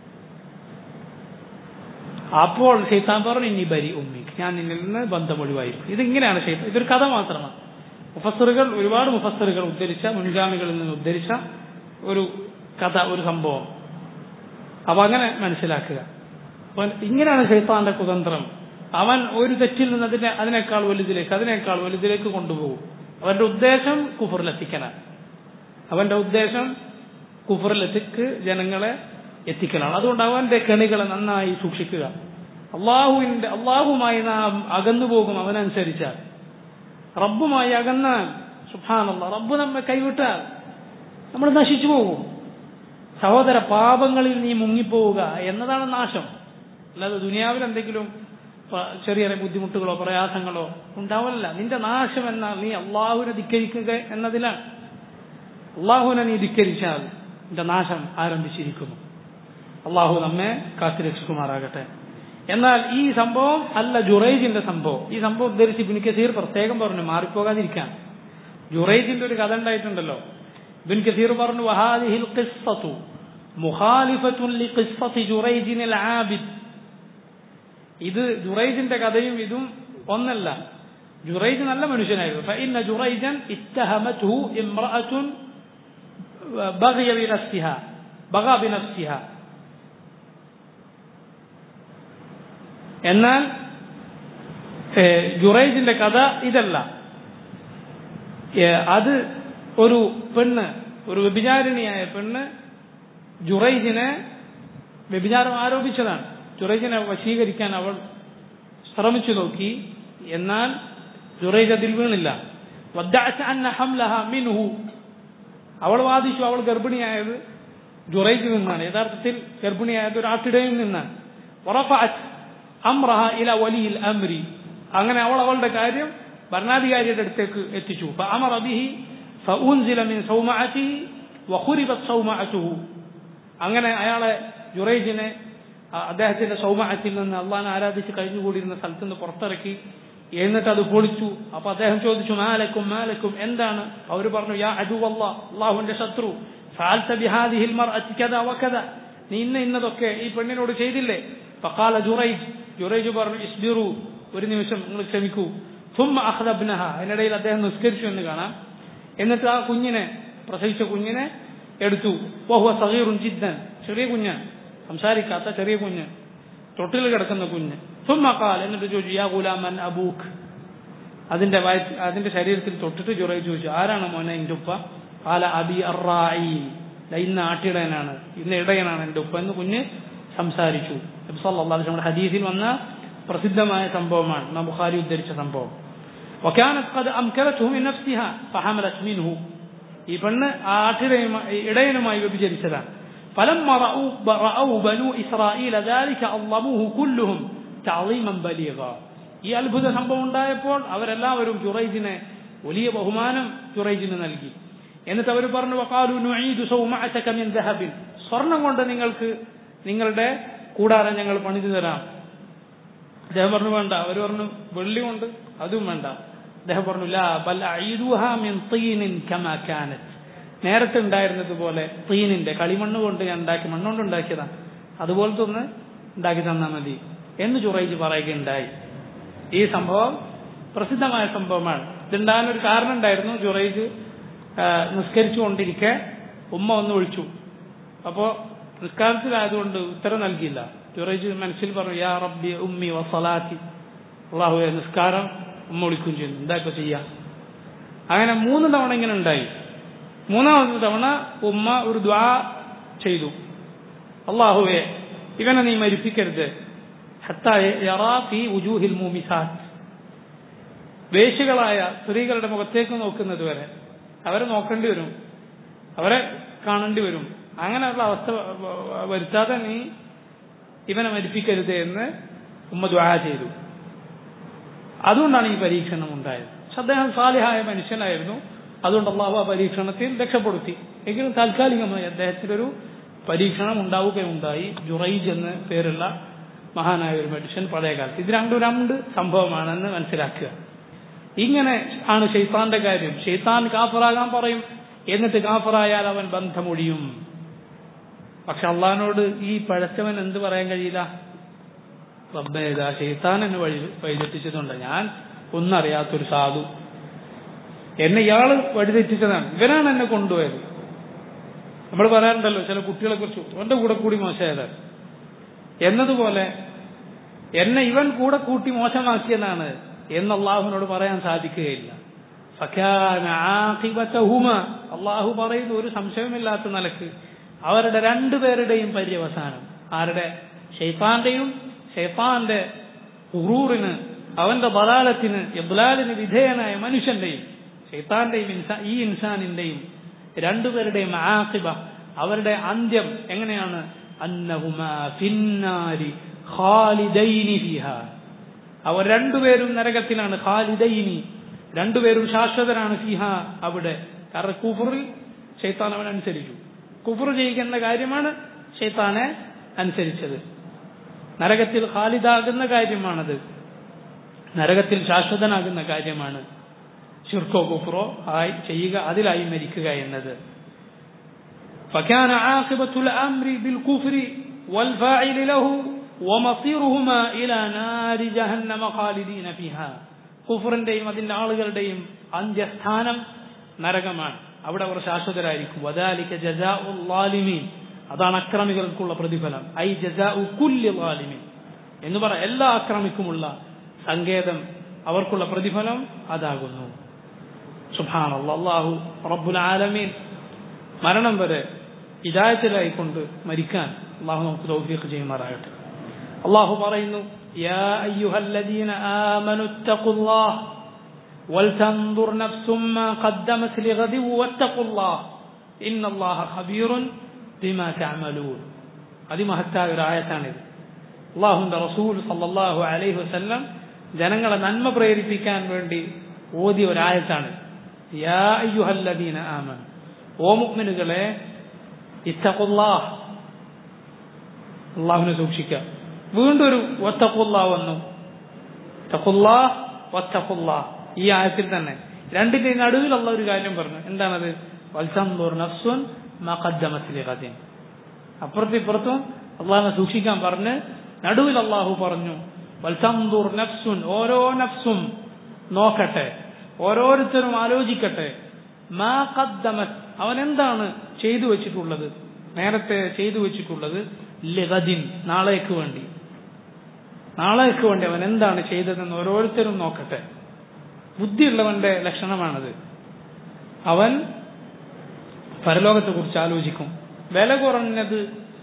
അപ്പോൾ ഷെയ്ത്താൻ പറഞ്ഞു ഇനി ബരി ഉമ്മിക്ക് ഞാൻ നിന്നിൽ നിന്ന് ബന്ധം ഒഴിവായിരിക്കും ഇതിങ്ങനെയാണ് ഷെയ്ത്താൻ ഇതൊരു കഥ മാത്രമാണ് മുഫസറുകൾ ഒരുപാട് മുഫസറുകൾ ഉദ്ധരിച്ച മുൻഗാമികളിൽ നിന്ന് ഉദ്ധരിച്ച ഒരു കഥ ഒരു സംഭവം അപ്പൊ അങ്ങനെ മനസ്സിലാക്കുക അപ്പൊ ഇങ്ങനെയാണ് ഷെയ്ത്താന്റെ കുതന്ത്രം അവൻ ഒരു തെറ്റിൽ നിന്ന് അതിനെ അതിനേക്കാൾ വലുതിലേക്ക് അതിനേക്കാൾ വലുതിലേക്ക് കൊണ്ടുപോകും അവന്റെ ഉദ്ദേശം കുഫറിലെത്തിക്കാനാണ് അവന്റെ ഉദ്ദേശം കുഫറിലെത്തിക്ക് ജനങ്ങളെ എത്തിക്കലാണ് അതുകൊണ്ട് അവന്റെ കെണികളെ നന്നായി സൂക്ഷിക്കുക അള്ളാഹുവിന്റെ അള്ളാഹുമായി നാം അകന്നു പോകും അവനനുസരിച്ചാൽ റബ്ബുമായി അകന്നാൽ സുഹാനല്ല റബ്ബ് നമ്മെ കൈവിട്ടാൽ നമ്മൾ നശിച്ചു പോകും സഹോദര പാപങ്ങളിൽ നീ മുങ്ങിപ്പോവുക എന്നതാണ് നാശം അല്ലാതെ ദുനിയാവിൽ എന്തെങ്കിലും ചെറിയ ചെറിയ ബുദ്ധിമുട്ടുകളോ പ്രയാസങ്ങളോ ഉണ്ടാവല്ല നിന്റെ നാശം എന്നാൽ നീ അള്ളാഹുവിനെ ധിക്കരിക്കുക എന്നതിലാണ് അള്ളാഹുവിനെ നീ ധിക്കരിച്ചാൽ നിന്റെ നാശം ആരംഭിച്ചിരിക്കുന്നു അള്ളാഹു നമ്മെ കാത്തുരക്ഷിക്കുമാറാകട്ടെ എന്നാൽ ഈ സംഭവം അല്ല ജുറൈജിന്റെ സംഭവം ഈ സംഭവം ഉദ്ധരിച്ച് ഇബിൻ കസീർ പ്രത്യേകം പറഞ്ഞു മാറിപ്പോകാതിരിക്കാൻ ജുറൈജിന്റെ ഒരു കഥ ഉണ്ടായിട്ടുണ്ടല്ലോ ഇബിൻ കസീർ പറഞ്ഞു വഹാദിഹിൽ ഖിസ്സത്തു മുഖാലിഫത്തുൻ ലി ഖിസ്സത്തി ജുറൈജിനിൽ ആബിദ് ഇത് ജുറൈജിന്റെ കഥയും ഇതും ഒന്നല്ല ജുറൈജ് നല്ല മനുഷ്യനായിരുന്നു فإن جريجا اتهمته امرأة بغي بنفسها بغى بنفسها എന്നാൽ ജുറൈജിന്റെ കഥ ഇതല്ല അത് ഒരു പെണ്ണ് ഒരു വ്യഭിചാരിണിയായ പെണ്ണ് ജുറൈജിനെ വ്യഭിചാരം ആരോപിച്ചതാണ് ജുറൈജിനെ വശീകരിക്കാൻ അവൾ ശ്രമിച്ചു നോക്കി എന്നാൽ ജുറൈജ് അതിൽ വീണില്ല മിൻഹു അവൾ വാദിച്ചു അവൾ ഗർഭിണിയായത് ജുറൈജിൽ നിന്നാണ് യഥാർത്ഥത്തിൽ ഗർഭിണിയായത് ഒരു ആട്ടിടയിൽ നിന്നാണ് അമ്രഹ ഇല വലിയിൽ അമ്രി അങ്ങനെ അവൾ അവളുടെ കാര്യം ഭരണാധികാരിയുടെ അടുത്തേക്ക് എത്തിച്ചു فأمر به فأنزل من صومعته وخربت صومعته അങ്ങനെ അയാളെ ജുറൈജിനെ അദ്ദേഹത്തിന്റെ സൗമഅത്തിൽ നിന്ന് അള്ളാഹിനെ ആരാധിച്ച് കഴിഞ്ഞുകൂടിയിരുന്ന സ്ഥലത്ത് നിന്ന് പുറത്തിറക്കി എന്നിട്ട് അത് പൊളിച്ചു അപ്പൊ അദ്ദേഹം ചോദിച്ചു മാലക്കും മാലക്കും എന്താണ് അവർ പറഞ്ഞു യാ അജു അള്ളാഹുവിന്റെ ശത്രു ഫാൽത്ത ബിഹാദിഹിൽ മർഅത്തി കദ വകദ നീ ഇന്ന ഇന്നതൊക്കെ ഈ പെണ്ണിനോട് ചെയ്തില്ലേ ഫഖാല ജുറൈജ് ജുറൈജ് പറഞ്ഞു ഇസ്ബിറു ഒരു നിമിഷം നിങ്ങൾ ക്ഷമിക്കൂ ثم أخذ ابنها അതിനിടയിൽ അദ്ദേഹം നിസ്കരിച്ചു എന്ന് കാണാം എന്നിട്ട് ആ കുഞ്ഞിനെ പ്രസവിച്ച കുഞ്ഞിനെ എടുത്തു വഹുവ സഗീറുൻ ജിദ്ദൻ ചെറിയ കുഞ്ഞ് സംസാരിക്കാത്ത ചെറിയ കുഞ്ഞ് തൊട്ടിൽ കിടക്കുന്ന കുഞ്ഞ് ثم قال എന്നിട്ട് ചോദിച്ചു യാ ഗുലാമൻ അബൂഖ് അതിന്റെ വയ അതിന്റെ ശരീരത്തിൽ തൊട്ടിട്ട് ജുറൈ ചോദിച്ചു ആരാണ് മോനെ എന്റെ ഉപ്പ കാല അബി അറായി ഇന്ന് ആട്ടിടയനാണ് ഇന്ന് ഇടയനാണ് എന്റെ ഉപ്പ എന്ന് കുഞ്ഞ് സംസാരിച്ചു നമ്മുടെ ഹദീസിൽ വന്ന പ്രസിദ്ധമായ സംഭവമാണ് നാം ബുഖാരി ഉദ്ധരിച്ച സംഭവം وكانت قد أمكنته من نفسها فحملت منه ഈ പെണ്ണ് ആ ആട്ടിടയുമായി ഇടയനുമായി വ്യഭിചരിച്ചതാണ് فلما رأوا, رأوا بنو إسرائيل ذلك أظلموه كلهم تعظيما بليغا ഈ അത്ഭുത സംഭവം ഉണ്ടായപ്പോൾ അവരെല്ലാവരും ജുറൈജിനെ വലിയ ബഹുമാനം ജുറൈജിന് നൽകി എന്നിട്ട് അവർ പറഞ്ഞു വക്കാലു നുഈദു സൗമഅതക മിൻ ദഹബിൻ സ്വർണം കൊണ്ട് നിങ്ങൾക്ക് നിങ്ങളുടെ കൂടാരം ഞങ്ങൾ പണിതു തരാം അദ്ദേഹം പറഞ്ഞു വേണ്ട അവർ പറഞ്ഞു വെള്ളി കൊണ്ട് അതും വേണ്ട അദ്ദേഹം പറഞ്ഞു ലാ ബൽ അഈദുഹാ മിൻ തീനിൻ കമാ കാനത് നേരത്തെ ഉണ്ടായിരുന്നത് പോലെ തീനിന്റെ കളിമണ്ണ് കൊണ്ട് ഞാൻ ഉണ്ടാക്കി മണ്ണുകൊണ്ട് ഉണ്ടാക്കിയതാണ് അതുപോലത്തെ ഒന്ന് ഉണ്ടാക്കി തന്നാൽ മതി എന്ന് ചുറയിച്ച് പറയുകയുണ്ടായി ഈ സംഭവം പ്രസിദ്ധമായ സംഭവമാണ് ഇതുണ്ടാകാൻ ഒരു കാരണം ഉണ്ടായിരുന്നു ജുറൈജ് നിസ്കരിച്ചു കൊണ്ടിരിക്കെ ഉമ്മ ഒന്ന് വിളിച്ചു അപ്പോ നിസ്കാരത്തിലായതുകൊണ്ട് ഉത്തരം നൽകിയില്ല ജുറൈജ് മനസ്സിൽ പറഞ്ഞു യാ റബ്ബി ഉമ്മി വസലാത്തി അള്ളാഹുവെ നിസ്കാരം ഉമ്മ വിളിക്കുകയും ചെയ്യുന്നു എന്താ ഇപ്പൊ ചെയ്യാം അങ്ങനെ മൂന്ന് തവണ ഇങ്ങനെ ഉണ്ടായി മൂന്നാമത്തെ തവണ ഉമ്മ ഒരു ദ്വാ ചെയ്തു അള്ളാഹുവെ ഇവനെ നീ മരിപ്പിക്കരുത് ഉജൂഹിൽ മൂമിസാത്ത് വേശികളായ സ്ത്രീകളുടെ മുഖത്തേക്ക് നോക്കുന്നത് വരെ അവരെ നോക്കേണ്ടി വരും അവരെ കാണേണ്ടി വരും അങ്ങനെയുള്ള അവസ്ഥ വരുത്താതെ നീ ഇവനെ മരിപ്പിക്കരുത് എന്ന് ഉമ്മ ദ്വാ ചെയ്തു അതുകൊണ്ടാണ് ഈ പരീക്ഷണം ഉണ്ടായത് പക്ഷെ അദ്ദേഹം സാലിഹായ മനുഷ്യനായിരുന്നു അതുകൊണ്ട് അള്ളാഹു ആ പരീക്ഷണത്തിൽ രക്ഷപ്പെടുത്തി എങ്കിലും താൽക്കാലികമായി അദ്ദേഹത്തിനൊരു പരീക്ഷണം ഉണ്ടാവുകയുണ്ടായി ജുറൈജ് എന്ന് പേരുള്ള മഹാനായ ഒരു മനുഷ്യൻ പഴയ കാലത്ത് ഇത് രണ്ടും രണ്ട് സംഭവമാണെന്ന് മനസ്സിലാക്കുക ഇങ്ങനെ ആണ് ഷെയ്ത്താന്റെ കാര്യം ഷെയ്ത്താൻ കാഫറാകാൻ പറയും എന്നിട്ട് കാഫറായാൽ അവൻ ബന്ധമൊഴിയും പക്ഷെ അള്ളഹാനോട് ഈ പഴച്ചവൻ എന്ത് പറയാൻ കഴിയില്ല റബ്ബേ ഇതാ ഷെയ്ത്താൻ എന്നെ വഴി വഴിതെറ്റിച്ചതുണ്ട് ഞാൻ ഒന്നറിയാത്തൊരു സാധു എന്നെ ഇയാള് വഴിതെറ്റിച്ചതാണ് ഇവനാണ് എന്നെ കൊണ്ടുപോയത് നമ്മൾ പറയാറുണ്ടല്ലോ ചില കുട്ടികളെ കുറിച്ച് അവന്റെ കൂടെ കൂടി മോശമായതാണ് എന്നതുപോലെ എന്നെ ഇവൻ കൂടെ കൂട്ടി മോശമാക്കിയതാണ് എന്ന് അള്ളാഹുവിനോട് പറയാൻ സാധിക്കുകയില്ല അള്ളാഹു പറയുന്ന ഒരു സംശയമില്ലാത്ത നിലക്ക് അവരുടെ രണ്ടുപേരുടെയും പര്യവസാനം ആരുടെ ഷെയ്ത്താന്റെയും ഷെയ്ത്താന്റെ ഉറൂറിന് അവന്റെ ബലാലത്തിന് ഇബ്ലാലിന് വിധേയനായ മനുഷ്യന്റെയും ഷെയ്ത്താന്റെയും ഇൻസാ ഈ ഇൻസാനിന്റെയും രണ്ടുപേരുടെയും ആസിബ അവരുടെ അന്ത്യം എങ്ങനെയാണ് അന്നഹുമാ ഫിന്നാരി ഖാലിദൈനി ഫിഹാ അവർ രണ്ടുപേരും നരകത്തിലാണ് ഖാലിദൈനി രണ്ടുപേരും ശാശ്വതരാണ് ഫിഹ അവിടെ കാരണം കുഫറിൽ ഷെയ്ത്താൻ അവൻ അനുസരിച്ചു കുഫർ ചെയ്യുന്ന കാര്യമാണ് ഷെയ്ത്താനെ അനുസരിച്ചത് നരകത്തിൽ ഖാലിദാകുന്ന കാര്യമാണത് നരകത്തിൽ ശാശ്വതനാകുന്ന കാര്യമാണ് ഷിർക്കോ കുഫറോ ആയി ചെയ്യുക അതിലായി മരിക്കുക എന്നത് فكان عاقبة الأمر بالكفر والفاعل له ومصيرهما إلى نار جهنم خالدين فيها കുഫറിന്റെയും അതിന്റെ ആളുകളുടെയും അന്ത്യസ്ഥാനം നരകമാണ് അവിടെ അവർ ശാശ്വതരായിരിക്കും വദാലിക ജസാഉല്ലാലിമീൻ അതാണ് അക്രമികൾക്കുള്ള പ്രതിഫലം ഐ ജസാഉ കുല്ലി ലാലിമീൻ എന്ന് പറ എല്ലാ അക്രമിക്കുമുള്ള സങ്കേതം അവർക്കുള്ള പ്രതിഫലം അതാകുന്നു സുബാനല്ല അള്ളാഹു റബ്ബുൽ ആലമീൻ മരണം വരെ ഹിദായത്തിലായിക്കൊണ്ട് മരിക്കാൻ അള്ളാഹു നമുക്ക് തൗഫീഖ് ചെയ്യുമാറാകട്ടെ അള്ളാഹു പറയുന്നു يا أيها الذين آمنوا اتقوا الله ولتنظر نفس ما قدمت لغد واتقوا الله إن الله خبير بما تعملون هذه മഹത്തായ ഒരു ആയത്താണിത് അള്ളാഹുന്റെ റസൂൽ സല്ലല്ലാഹു അലൈഹി വസല്ലം ജനങ്ങളെ നന്മ പ്രേരിപ്പിക്കാൻ വേണ്ടി ഓതിയ ഒരായത്താണ് യാ അയ്യുഹല്ലദീന ആമൻ ഓ മുഅ്മിനുകളെ ഇത്തഖുല്ലാഹ് അള്ളാഹുവിനെ സൂക്ഷിക്കുക വീണ്ടും ഒരു ഒത്തക്കുള്ള വന്നു തക്കുല്ലാ ഒത്തക്കുള്ള ഈ ആയത്തിൽ തന്നെ രണ്ടിന്റെ നടുവിലുള്ള ഒരു കാര്യം പറഞ്ഞു എന്താണത് വത്സന്തൂർ നഫ്സുൻ മഖദ്ദമസ്ലിഖത്തിൻ അപ്പുറത്തും ഇപ്പുറത്തും അള്ളാഹിനെ സൂക്ഷിക്കാൻ പറഞ്ഞ് നടുവിൽ അള്ളാഹു പറഞ്ഞു വത്സന്തൂർ നഫ്സുൻ ഓരോ നഫ്സും നോക്കട്ടെ ഓരോരുത്തരും ആലോചിക്കട്ടെ മാ ഖദ്ദമത് അവൻ എന്താണ് ചെയ്തു വെച്ചിട്ടുള്ളത് നേരത്തെ ചെയ്തു വെച്ചിട്ടുള്ളത് ലഗദിൻ നാളേക്ക് വേണ്ടി നാളേക്ക് വേണ്ടി അവൻ എന്താണ് ചെയ്തതെന്ന് ഓരോരുത്തരും നോക്കട്ടെ ബുദ്ധിയുള്ളവന്റെ ലക്ഷണമാണത് അവൻ പരലോകത്തെ കുറിച്ച് ആലോചിക്കും വില കുറഞ്ഞത്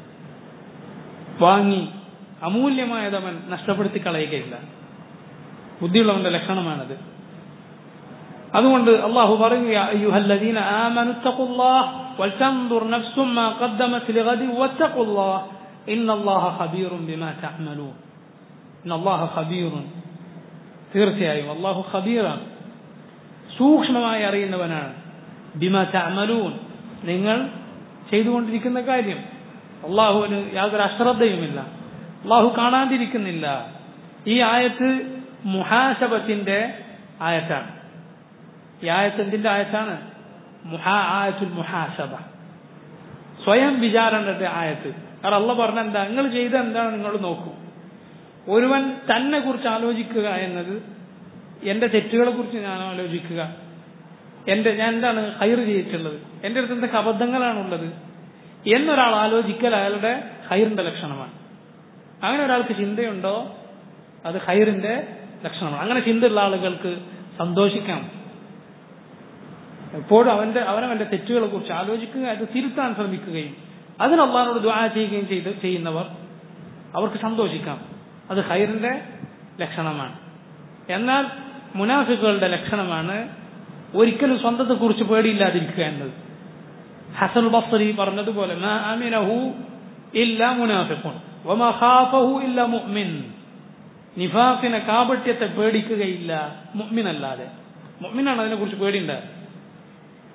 വാങ്ങി അമൂല്യമായത് അവൻ നഷ്ടപ്പെടുത്തി കളയുകയില്ല ബുദ്ധിയുള്ളവന്റെ ലക്ഷണമാണത് അതുകൊണ്ട് അള്ളാഹു പറയുകയുഹല്ലദീന ആമനു തഖുല്ലാഹ് വൽതൻദുർ നഫ്സും മാ ഖദ്ദമത് ലിഗദി വത്തഖുല്ലാഹ് ഇന്നല്ലാഹ ഖബീറുൻ ബിമാ തഅമലൂൻ ഇന്നല്ലാഹ ഖബീറുൻ തീർച്ചയായും അള്ളാഹു ഖബീറാണ് സൂക്ഷ്മമായി അറിയുന്നവനാണ് ബിമാ തഅമലൂൻ നിങ്ങൾ ചെയ്തുകൊണ്ടിരിക്കുന്ന കാര്യം അള്ളാഹുവിന് യാതൊരു അശ്രദ്ധയുമില്ല അള്ളാഹു കാണാതിരിക്കുന്നില്ല ഈ ആയത്ത് മുഹാശബത്തിന്റെ ആയത്താണ് ഈ ആയത്ത് എന്തിന്റെ ആയത്താണ് മുഹാ ആയത്തുൽ മുഹാസബ സ്വയം വിചാരണയുടെ ആയത്ത് കാരണം അള്ള പറഞ്ഞ എന്താ നിങ്ങൾ ചെയ്ത എന്താണ് നിങ്ങൾ നോക്കൂ ഒരുവൻ തന്നെ കുറിച്ച് ആലോചിക്കുക എന്നത് എന്റെ തെറ്റുകളെ കുറിച്ച് ഞാൻ ആലോചിക്കുക എന്റെ ഞാൻ എന്താണ് ഹൈർ ചെയ്തിട്ടുള്ളത് എന്റെ അടുത്ത് എന്തൊക്കെ അബദ്ധങ്ങളാണുള്ളത് എന്നൊരാൾ ആലോചിക്കൽ അയാളുടെ ഹൈറിന്റെ ലക്ഷണമാണ് അങ്ങനെ ഒരാൾക്ക് ചിന്തയുണ്ടോ അത് ഹൈറിന്റെ ലക്ഷണമാണ് അങ്ങനെ ചിന്തയുള്ള ആളുകൾക്ക് സന്തോഷിക്കാം എപ്പോഴും അവന്റെ അവനവന്റെ തെറ്റുകളെ കുറിച്ച് ആലോചിക്കുക അത് തിരുത്താൻ ശ്രമിക്കുകയും അതിന് അള്ളഹാനോട് ദ്വാ ചെയ്യുകയും ചെയ്ത് ചെയ്യുന്നവർ അവർക്ക് സന്തോഷിക്കാം അത് ഹൈറിന്റെ ലക്ഷണമാണ് എന്നാൽ മുനാഫിക്കുകളുടെ ലക്ഷണമാണ് ഒരിക്കലും സ്വന്തത്തെക്കുറിച്ച് പേടിയില്ലാതിരിക്കുക എന്നത് ഹസൻ ബസ്രി പറഞ്ഞതുപോലെ മാ അമിനഹു ഇല്ല മുനാഫിഖുൻ വമാ ഖാഫഹു ഇല്ല മുഅ്മിൻ നിഫാഖിനെ കാപട്യത്തെ പേടിക്കുകയില്ല മുഅ്മിനല്ലാതെ മുഅ്മിനാണ് അതിനെക്കുറിച്ച് പേടിയുണ്ടായത്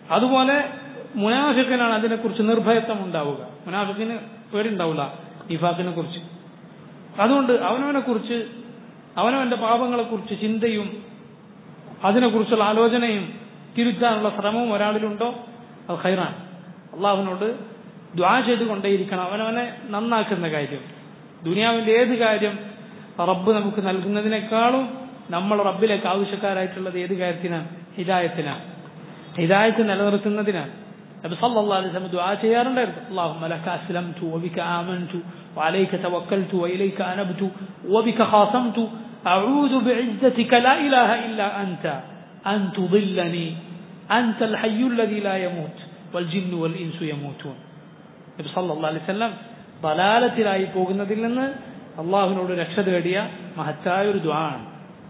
അതുപോലെ മുനാഫിക്കിനാണ് അതിനെക്കുറിച്ച് നിർഭയത്വം ഉണ്ടാവുക മുനാഫിക്കിന് പേടിണ്ടാവില്ല നിഫാഖിനെ കുറിച്ച് അതുകൊണ്ട് അവനവനെ കുറിച്ച് അവനവന്റെ പാപങ്ങളെക്കുറിച്ച് ചിന്തയും അതിനെക്കുറിച്ചുള്ള ആലോചനയും തിരുത്താനുള്ള ശ്രമവും ഒരാളിലുണ്ടോ അത് ഖൈറാൻ അള്ളാഹുവിനോട് ദ്വാ ചെയ്തുകൊണ്ടേയിരിക്കണം അവനവനെ നന്നാക്കുന്ന കാര്യം ദുനിയാവിന്റെ ഏത് കാര്യം റബ്ബ് നമുക്ക് നൽകുന്നതിനേക്കാളും നമ്മൾ റബ്ബിലേക്ക് ആവശ്യക്കാരായിട്ടുള്ളത് ഏത് കാര്യത്തിനാണ് ഹിദായത്തിനാണ് ഹിദായത്ത് നിലനിർത്തുന്നതിനാണ് നബി സല്ലല്ലാഹു അലൈഹി വസല്ലം ദുആ ചെയ്യാറുണ്ടായിരുന്നു അല്ലാഹുമ്മ ലക അസ്ലംതു വബിക ആമൻതു وعليك توكلت وإليك أنبت وبك خاصمت أعوذ بعزتك لا إله إلا أنت أن تضلني أنت الحي الذي لا يموت والجن والإنس يموتون നബി സല്ലല്ലാഹു അലൈഹി വസല്ലം ബലാലത്തിലായി പോകുന്നതിൽ നിന്ന് അള്ളാഹുവിനോട് രക്ഷ തേടിയ മഹത്തായ ഒരു ദ്വാ ആണ്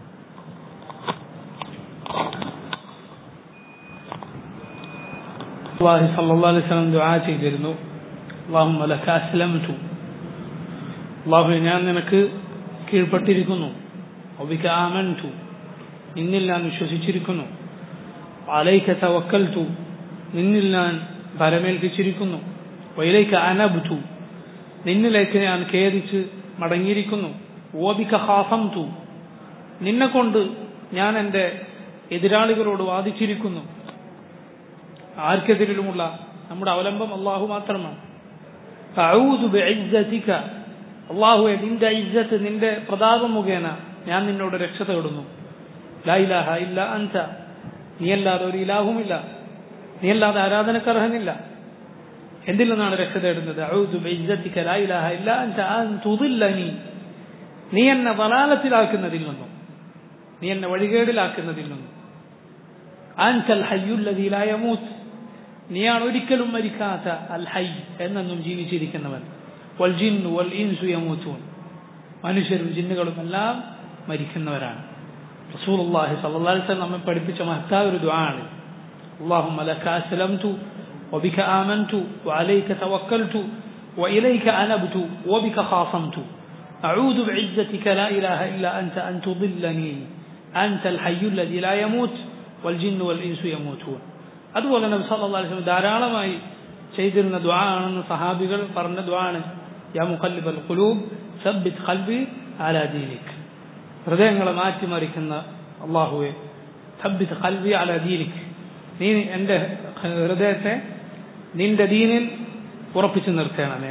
അള്ളാഹി സല്ലല്ലാഹു അലൈഹി വസല്ലം ദുആ ചെയ്തിരുന്നു അല്ലാഹുമ്മ ലക അസ്ലംതു അള്ളാഹു ഞാൻ നിനക്ക് കീഴ്പ്പെട്ടിരിക്കുന്നു ഒബിക ആമൻതു നിന്നിൽ ഞാൻ വിശ്വസിച്ചിരിക്കുന്നു അലൈക തവക്കൽതു നിന്നിൽ ഞാൻ ഭരമേൽപ്പിച്ചിരിക്കുന്നു വൈലേക്ക് അനബ്തു നിന്നിലേക്ക് ഞാൻ ഖേദിച്ച് മടങ്ങിയിരിക്കുന്നു ഓബിക ഹാസംതു നിന്നെ കൊണ്ട് ഞാൻ എൻ്റെ എതിരാളികളോട് വാദിച്ചിരിക്കുന്നു ആർക്കെതിരിലുമുള്ള നമ്മുടെ അവലംബം അള്ളാഹു മാത്രമാണ് അള്ളാഹുവെ നിന്റെ ഇജ്ജത്ത് നിന്റെ പ്രതാപം മുഖേന ഞാൻ നിന്നോട് രക്ഷ തേടുന്നു ലായിലാഹ ഇല്ല അൻസ നീയല്ലാതെ ഒരു ഇലാഹുമില്ല നീയല്ലാതെ ആരാധനക്കർഹനില്ല എന്തിൽ നിന്നാണ് രക്ഷ തേടുന്നത് നീ എന്നെ വലാലത്തിലാക്കുന്നതിൽ നിന്നും നീ എന്നെ വഴികേടിലാക്കുന്നതിൽ നിന്നും അൻസൽ ഹയ്യുല്ലതീലായമൂത്ത് നീയാണ് ഒരിക്കലും മരിക്കാത്ത അൽ ഹൈ എന്നെന്നും ജീവിച്ചിരിക്കുന്നവൻ വൽ ജിന്നു വൽ ഇൻസു യമൂത്തൂൻ മനുഷ്യരും ജിന്നുകളും എല്ലാം മരിക്കുന്നവരാണ് റസൂലുള്ളാഹി സ്വല്ലല്ലാഹു അലൈഹി വസല്ലം നമ്മെ പഠിപ്പിച്ച മഹത്തായ ഒരു ദുആണ് اللهم لك أسلمت وبك آمنت وعليك توكلت وإليك أنبت وبك خاصمت أعوذ بعزتك لا إله إلا أنت أن تضلني أنت الحي الذي لا يموت والجن والإنس يموتون അതുപോലെ നബി സല്ലല്ലാഹു അലൈഹി വസല്ലം ധാരാളമായി ചെയ്തിരുന്ന ദുആ ആണെന്ന് സഹാബികൾ പറഞ്ഞ ദുആ ആണ് യാ മുഖല്ലിബൽ ഖുലൂബ് സബ്ബിത് ഖൽബി അലാ ദീനിക് ഹൃദയങ്ങളെ മാറ്റിമറിക്കുന്ന അള്ളാഹുവെ സബ്ബിത് ഖൽബി അലാ ദീനിക് നീ എൻ്റെ ഹൃദയത്തെ നിന്റെ ദീനിൽ ഉറപ്പിച്ചു നിർത്തണമേ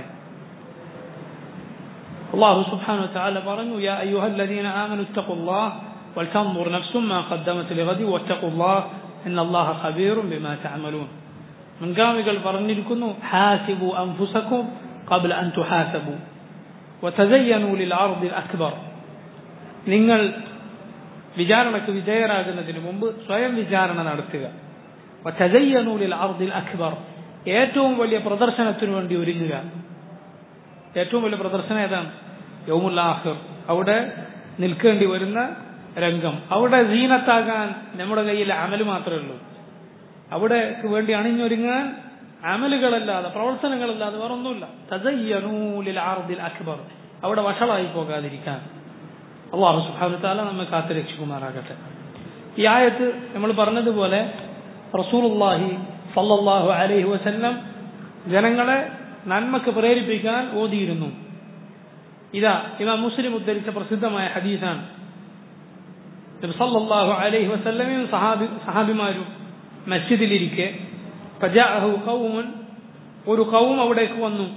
അള്ളാഹു സുബ്ഹാനഹു വതആല പറഞ്ഞു യാ അയ്യുഹല്ലദീന ആമനു ഇത്തഖുല്ലാഹ് വൽതൻദുർ നഫ്സും മാ ഖദ്ദമത് ലിഗദി വത്തഖുല്ലാഹ് ഇന്നല്ലാഹ ഖബീറും ബിമാ തഅമലൂൻ മുൻഗാമികൾ പറഞ്ഞിരിക്കുന്നു ഹാസിബു അൻഫുസക്കും قبل أن تحاسبوا وتزينوا للعرض الأكبر നിങ്ങൾ വിചാരണക്ക് വിധേയരാകുന്നതിന് മുമ്പ് സ്വയം വിചാരണ നടത്തുക وتزينوا للعرض الأكبر ഏറ്റവും വലിയ പ്രദർശനത്തിനു വേണ്ടി ഒരുങ്ങുക ഏറ്റവും വലിയ പ്രദർശനം ഏതാണ് യൗമുൽ ആഖിർ അവിടെ നിൽക്കേണ്ടി വരുന്ന രംഗം അവിടെ സീനത്താകാൻ നമ്മുടെ കയ്യിൽ അമല് മാത്രമേ ഉള്ളൂ അവിടെ വേണ്ടി അണിഞ്ഞൊരുങ്ങാൻ അമലുകളല്ലാതെ പ്രവർത്തനങ്ങളല്ലാതെ വേറെ ഒന്നുമില്ല തസയ്യനൂലിൽ ആർദിൽ അക്ബർ അവിടെ വഷളായി പോകാതിരിക്കാൻ അള്ളാഹു സുബ്ഹാനഹു തആല നമ്മെ കാത്തു രക്ഷിക്കുമാറാകട്ടെ ഈ ആയത്ത് നമ്മൾ പറഞ്ഞതുപോലെ റസൂലുള്ളാഹി സല്ലല്ലാഹു അലൈഹി വസല്ലം ജനങ്ങളെ നന്മക്ക് പ്രേരിപ്പിക്കാൻ ഓതിയിരുന്നു ഇതാ ഇമാം മുസ്ലിം ഉദ്ധരിച്ച പ്രസിദ്ധമായ ഹദീസാണ് നബി സല്ലല്ലാഹു അലൈഹി വസല്ലമയും സഹാബി സഹാബിമാരും മസ്ജിദിലിരിക്കെ ഫജാഅഹു ഖൗമുൻ ഒരു ഖൗം അവിടേക്ക് വന്നു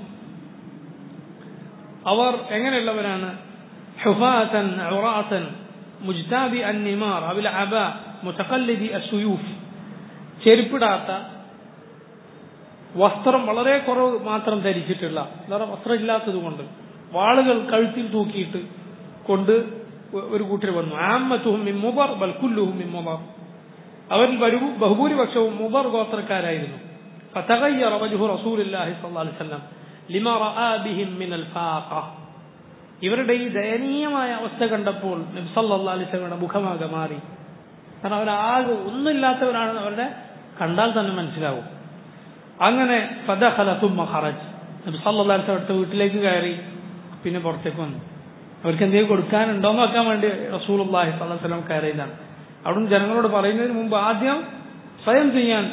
അവർ എങ്ങനെയുള്ളവരാണ് ഹുഫാതൻ ഉറാത്തൻ മുജ്താബി അന്നിമാർ അവിൽ അബ മുതഖല്ലിദി അസുയൂഫ് ചെരുപ്പിടാത്ത വസ്ത്രം വളരെ കുറവ് മാത്രം ധരിച്ചിട്ടുള്ള വേറെ വസ്ത്രം ഇല്ലാത്തത് കൊണ്ട് വാളുകൾ കഴുത്തിൽ തൂക്കിയിട്ട് കൊണ്ട് ഒരു കൂട്ടർ വന്നു ആമ്മത്തുഹും മുബർ ബൽക്കുല്ലുഹും മുബർ അവരിൽ വരു ബഹുഭൂരിപക്ഷവും മുബർ ഗോത്രക്കാരായിരുന്നു فتغير وجه رسول الله صلى الله عليه وسلم لما رأى بهم من الفاقة ഇവരുടെ ഈ ദയനീയമായ അവസ്ഥ കണ്ടപ്പോൾ നബി സല്ലല്ലാഹു അലൈഹി വസല്ലമയുടെ മുഖമാകെ മാറി കാരണം അവരാകെ ഒന്നുമില്ലാത്തവരാണെന്ന് അവരുടെ കണ്ടാൽ തന്നെ മനസ്സിലാവും അങ്ങനെ ഫദഖല തുമ്മ ഖറജ് നബി സല്ലല്ലാഹു അലൈഹി വസല്ലം വീട്ടിലേക്ക് കയറി പിന്നെ പുറത്തേക്ക് വന്നു അവർക്ക് എന്തെങ്കിലും കൊടുക്കാനുണ്ടോ എന്ന് നോക്കാൻ വേണ്ടി റസൂലുള്ളാഹി സ്വല്ലല്ലാഹു അലൈഹി വസല്ലം കയറിയതാണ് അവിടുന്ന് ജനങ്ങളോട് പറയുന്നതിന് മുമ്പ് ആദ്യം സ്വയം ചെയ്യാൻ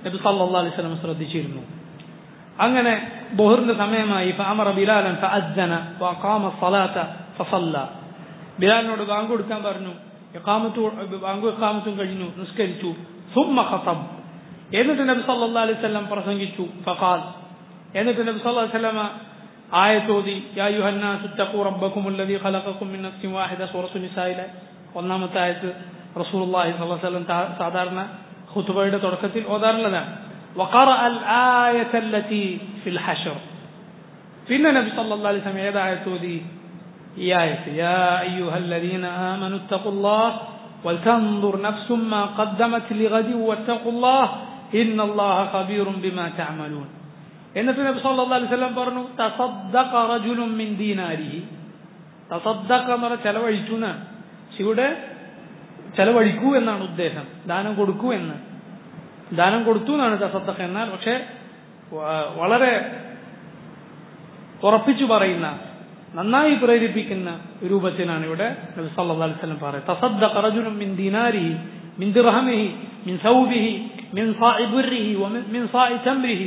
നബി സല്ലല്ലാഹു അലൈഹി വസല്ലം ശ്രദ്ധിച്ചിരുന്നു അങ്ങനെ ബുഹറിന്റെ സമയമായി ഫഅമറ ബിലാലൻ ഫഅദ്ദന വഖാമ الصلاة فصلى ബിലാലിനോട് ബാങ്ക് കൊടുക്കാൻ പറഞ്ഞു ഇഖാമത്തു ബാങ്ക് ഇഖാമത്തും കഴിഞ്ഞു നിസ്കരിച്ചു ثم خطب എന്നിട്ട് നബി സല്ലല്ലാഹു അലൈഹി വസല്ലം പ്രസംഗിച്ചു ഫഖാൽ എന്നിട്ട് നബി സല്ലല്ലാഹു അലൈഹി വസല്ലം ആയത്തോതി യാ യുഹന്നാസു തഖൂ റബ്ബക്കും الذي خلقكم من نفس واحدة സൂറത്തു നിസായിലെ ഒന്നാമത്തെ ആയത്ത് റസൂലുള്ളാഹി സ്വല്ലല്ലാഹു അലൈഹി വസല്ലം സാധാരണ ഖുതുബയുടെ തുടക്കത്തിൽ ഓതാറുള്ളതാണ് وقرأ الآية التي في الحشر പിന്നെ നബി സല്ലല്ലാഹു അലൈഹി വസല്ലം ഏതായത്തോതി ഈ ആയത്ത് യാ അയ്യുഹല്ലദീന ആമനു തഖുല്ലാഹ് ولتنظر نفس ما قدمت لغد واتقوا الله إن الله خبير بما تعملون എന്നിട്ട് നബി സല്ലല്ലാഹു അലൈഹി വസല്ലം പറഞ്ഞു തസദ്ദഖ റജുലുൻ മിൻ ദീനാരിഹി തസദ്ദഖ എന്ന് പറഞ്ഞാൽ ചെലവഴിച്ചു എന്നാണ് ഇവിടെ ചെലവഴിക്കൂ എന്നാണ് ഉദ്ദേശം ദാനം കൊടുക്കൂ എന്ന് ദാനം കൊടുത്തു എന്നാണ് തസദ്ദഖ എന്നാൽ പക്ഷേ വളരെ ഉറപ്പിച്ചു പറയുന്ന നന്നായി പ്രേരിപ്പിക്കുന്ന രൂപത്തിലാണ് ഇവിടെ നബി സല്ലല്ലാഹു അലൈഹി വസല്ലം പറയുന്നത് തസദ്ദഖ റജുലുൻ മിൻ ദീനാരിഹി മിൻ ദിർഹമിഹി മിൻ സൗബിഹി മിൻ സാഇ ബുർരിഹി വമിൻ സാഇ തംറിഹി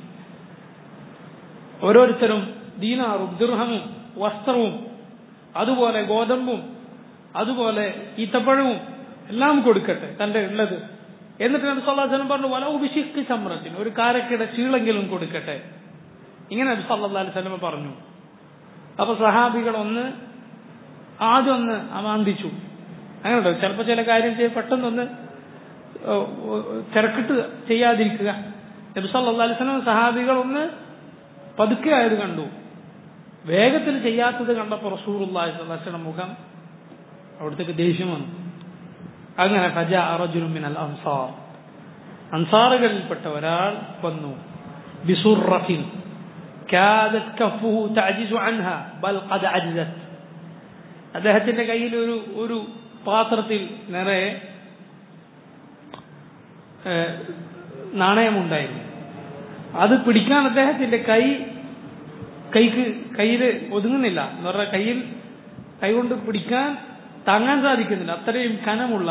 ഓരോരുത്തരും ദീനാറും ദിർഹമും വസ്ത്രവും അതുപോലെ ഗോതമ്പും അതുപോലെ ഈത്തപ്പഴവും എല്ലാം കൊടുക്കട്ടെ തന്റെ ഉള്ളത് എന്നിട്ട് നബി സല്ലല്ലാഹു അലൈഹി വസല്ലം പറഞ്ഞു വല ഉബിഷിക്ക് ചമ്രത്തിന് ഒരു കാരക്കയുടെ ചീളെങ്കിലും കൊടുക്കട്ടെ ഇങ്ങനെ നബി സല്ലല്ലാഹു അലൈഹി വസല്ലം പറഞ്ഞു അപ്പൊ സഹാബികൾ ഒന്ന് ആദ്യം ഒന്ന് അമാന്തിച്ചു അങ്ങനെ ചിലപ്പോൾ ചില കാര്യം ചെയ്യ പെട്ടെന്നൊന്ന് തിരക്കിട്ട് ചെയ്യാതിരിക്കുക നബി സല്ലല്ലാഹു അലൈഹി വസല്ലം സഹാബികൾ ഒന്ന് പതുക്കെ ആയത് കണ്ടു വേഗത്തിൽ ചെയ്യാത്തത് കണ്ടപ്പോൾ റസൂറുല്ലാഹി സ്വല്ലല്ലാഹു അലൈഹി വസല്ലം മുഖം അവിടത്തേക്ക് ദേഷ്യം വന്നു അങ്ങനെ ഫജ അറജുലും മിനൽ അൻസാർ അൻസാറുകളിൽപ്പെട്ട ഒരാൾ വന്നു ബിസുറത്തിൻ كادت كفه تعجز عنها بل قد عجزت അദ്ദേഹത്തിന്റെ കയ്യിൽ ഒരു ഒരു പാത്രത്തിൽ നിറയെ നാണയമുണ്ടായിരുന്നു അത് പിടിക്കാൻ അദ്ദേഹത്തിന്റെ കൈ കൈക്ക് കയ്യിൽ ഒതുങ്ങുന്നില്ല എന്ന് പറഞ്ഞാൽ കയ്യിൽ കൈ കൊണ്ട് പിടിക്കാൻ താങ്ങാൻ സാധിക്കുന്നില്ല അത്രയും കനമുള്ള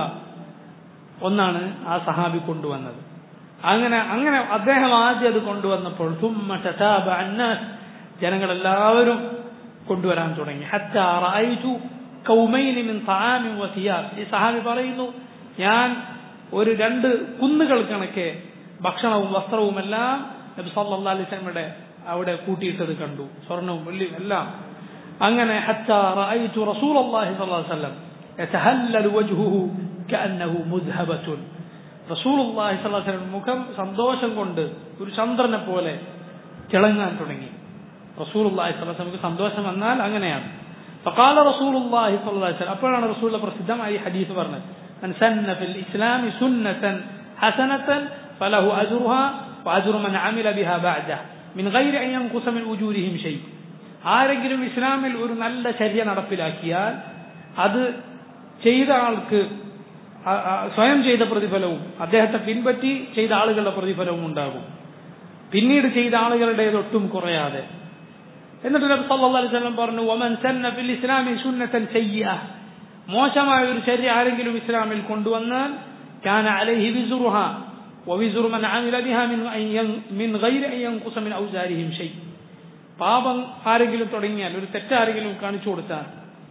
ഒന്നാണ് ആ സഹാബി കൊണ്ടുവന്നത് അങ്ങനെ അങ്ങനെ അദ്ദേഹം ആദ്യം അത് കൊണ്ടുവന്നപ്പോൾ തുമ്മ തതാബ അന്നാസ് ജനങ്ങളെല്ലാവരും കൊണ്ടുവരാൻ തുടങ്ങി ഹത്താ റഅയ്തു കൗമൈനി മിൻ തആമിൻ വസിയാബ് ഈ സഹാബി പറയുന്നു ഞാൻ ഒരു രണ്ട് കുന്നുകൾ കണക്കെ ഭക്ഷണവും വസ്ത്രവും എല്ലാം നബി സല്ലല്ലാഹു അലൈഹി വസല്ലമയുടെ അവിടെ കൂട്ടിയിട്ടത് കണ്ടു സ്വർണവും വെള്ളിയും എല്ലാം അങ്ങനെ ഹത്താ റഅയ്തു റസൂലുള്ളാഹി സ്വല്ലല്ലാഹു അലൈഹി വസല്ലം യതഹല്ലലു വജ്ഹുഹു കഅന്നഹു മുദ്ഹബത്തുൻ റസൂലുള്ളാഹി സ്വല്ലല്ലാഹു അലൈഹി വസല്ലം മുഖം സന്തോഷം കൊണ്ട് ഒരു ചന്ദ്രനെ പോലെ തിളങ്ങാൻ തുടങ്ങി റസൂലുള്ളാഹി സ്വല്ലല്ലാഹു അലൈഹി വസല്ലം സന്തോഷം വന്നാൽ അങ്ങനെയാണ് فقال رسول الله صلى الله عليه وسلم അപ്പോഴാണ് റസൂൽ പ്രസിദ്ധമായ ഈ ഹദീസ് പറഞ്ഞത് من سن في الإسلام سنة حسنة فله أجرها وأجر من عمل بها بعده من غير أن ينقص من أجورهم شيء ആരെങ്കിലും ഇസ്ലാമിൽ ഒരു നല്ല ചര്യ നടപ്പിലാക്കിയാൽ അത് ചെയ്ത ആൾക്ക് സ്വയം ചെയ്ത പ്രതിഫലവും അദ്ദേഹത്തെ പിൻപറ്റി ചെയ്ത ആളുകളുടെ പ്രതിഫലവും ഉണ്ടാകും പിന്നീട് ചെയ്ത ആളുകളുടേതൊട്ടും കുറയാതെ എന്നിട്ട് നബി സല്ലല്ലാഹു അലൈഹി വസല്ലം പറഞ്ഞു വമൻ സന്ന ഫിൽ ഇസ്ലാമി സുന്നത്തൻ സയ്യിഅ മോശമായ ഒരു ചര്യ ആരെങ്കിലും ഇസ്ലാമിൽ കൊണ്ടുവന്നാൽ കാന അലൈഹി വിസുറുഹ ووزر من عمل بها من من غير أن ينقص من أوزارهم شيء പാപം ആരെങ്കിലും തുടങ്ങിയാൽ ഒരു തെറ്റാരെങ്കിലും കാണിച്ചു കൊടുത്താൽ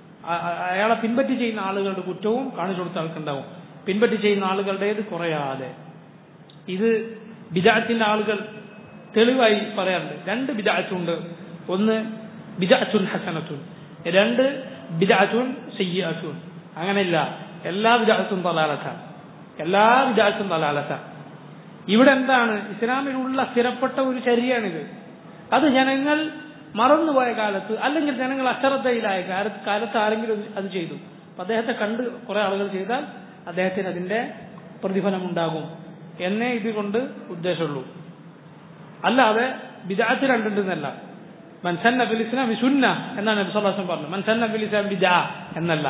അയാളെ പിൻപറ്റി ചെയ്യുന്ന ആളുകളുടെ കുറ്റവും കാണിച്ചു കൊടുത്ത ആൾക്കുണ്ടാവും പിൻപറ്റി ചെയ്യുന്ന ആളുകളുടേത് കുറയാതെ ഇത് ബിജാത്തിന്റെ ആളുകൾ തെളിവായി പറയാറുണ്ട് രണ്ട് ബിജാറ്റുണ്ട് ഒന്ന് ബിജാറ്റുൻ ഹസനത്തുൻ രണ്ട് ബിജാറ്റുൻ സയ്യാറ്റുൻ അങ്ങനെയില്ല എല്ലാ ബിജാത്തും തലാലത്താണ് എല്ലാ ബിജാത്തും തലാലത്താണ് ഇവിടെ എന്താണ് ഇസ്ലാമിലുള്ള സ്ഥിരപ്പെട്ട ഒരു ചര്യയാണിത് അത് ജനങ്ങൾ മറന്നുപോയ കാലത്ത് അല്ലെങ്കിൽ ജനങ്ങൾ അശ്രദ്ധയിലായ കാലത്ത് കാലത്ത് ആരെങ്കിലും അത് ചെയ്തു അപ്പൊ അദ്ദേഹത്തെ കണ്ട് കുറെ ആളുകൾ ചെയ്താൽ അദ്ദേഹത്തിന് അതിന്റെ പ്രതിഫലം ഉണ്ടാകും എന്നേ ഇതുകൊണ്ട് ഉദ്ദേശമുള്ളൂ അല്ലാതെ ബിദാത്ത് രണ്ടുണ്ടെന്നല്ല മൻസന്ന ഫിൽ ഇസ്ലാം സുന്ന എന്നാണ് നബി സല്ലല്ലാഹു പറഞ്ഞത് മൻസന്ന ഫിൽ ഇസ്ലാം ബിദാ എന്നല്ല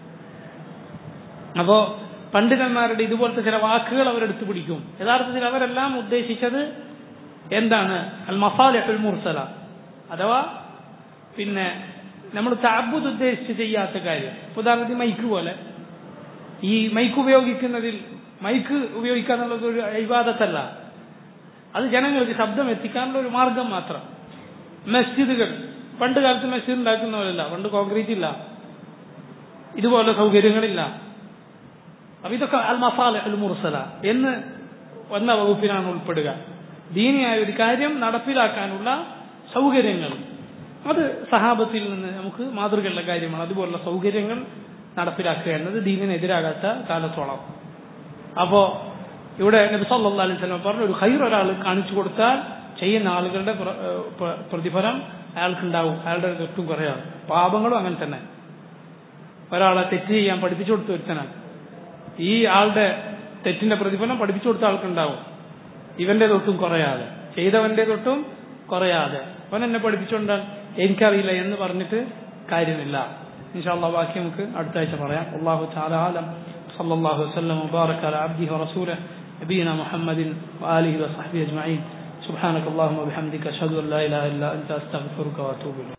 അപ്പോ പണ്ഡിതന്മാരുടെ ഇതുപോലത്തെ ചില വാക്കുകൾ അവരെടുത്ത് പിടിക്കും യഥാർത്ഥത്തിൽ അവരെല്ലാം ഉദ്ദേശിച്ചത് എന്താണ് അൽ മസാലിഹുൽ മുർസല അഥവാ പിന്നെ നമ്മൾ താബുദ് ഉദ്ദേശിച്ച് ചെയ്യാത്ത കാര്യം ഉദാഹരണത്തിന് മൈക്ക് പോലെ ഈ മൈക്ക് ഉപയോഗിക്കുന്നതിൽ മൈക്ക് ഉപയോഗിക്കുക എന്നുള്ളത് ഒരു ഇബാദത്തല്ല അത് ജനങ്ങൾക്ക് ശബ്ദം എത്തിക്കാനുള്ള ഒരു മാർഗം മാത്രം മസ്ജിദുകൾ പണ്ട് കാലത്ത് മസ്ജിദ് ഉണ്ടാക്കുന്ന പോലെയല്ല പണ്ട് കോൺക്രീറ്റ് ഇല്ല ഇതുപോലെ സൗകര്യങ്ങളില്ല അപ്പൊ ഇതൊക്കെ അൽ മസാല അൽ മുർസല എന്ന് വന്ന വകുപ്പിനാണ് ഉൾപ്പെടുക ദീനിയായ ഒരു കാര്യം നടപ്പിലാക്കാനുള്ള സൗകര്യങ്ങൾ അത് സഹാബത്തിൽ നിന്ന് നമുക്ക് മാതൃകയുള്ള കാര്യമാണ് അതുപോലുള്ള സൗകര്യങ്ങൾ നടപ്പിലാക്കുക എന്നത് ദീനിനെതിരാകാത്ത കാലത്തോളം അപ്പോ ഇവിടെ നബി സല്ലല്ലാഹു അലൈഹി വസല്ലം പറഞ്ഞു ഒരു ഖൈർ ഒരാൾ കാണിച്ചു കൊടുത്താൽ ചെയ്യുന്ന ആളുകളുടെ പ്ര- ഏഹ് പ്ര- പ്രതിഫലം അയാൾക്കുണ്ടാവും അയാളുടെ തെറ്റും കുറയാണ് പാപങ്ങളും അങ്ങനെ തന്നെ ഒരാളെ തെറ്റ് ചെയ്യാൻ പഠിപ്പിച്ചു കൊടുത്ത ഒരുത്തനാണ് ഈ ആളുടെ തെറ്റിന്റെ പ്രതിഫലം പഠിപ്പിച്ചു കൊടുത്ത ആൾക്കുണ്ടാവും ഇവന്റെ തൊട്ടും കുറയാതെ ചെയ്തവന്റെ തൊട്ടും കുറയാതെ അവൻ എന്നെ പഠിപ്പിച്ചുകൊണ്ടാൽ എനിക്കറിയില്ല എന്ന് പറഞ്ഞിട്ട് കാര്യമില്ല ഇൻഷാല്ലാ ബാക്കി നമുക്ക് അടുത്ത ആഴ്ച പറയാം അള്ളാഹു تعالى عالم صلى الله وسلم وبارك على عبده ورسوله نبينا محمد وآله وصحبه أجمعين سبحانك اللهم وبحمدك أشهد أن لا إله إلا أنت أستغفرك وأتوب إليك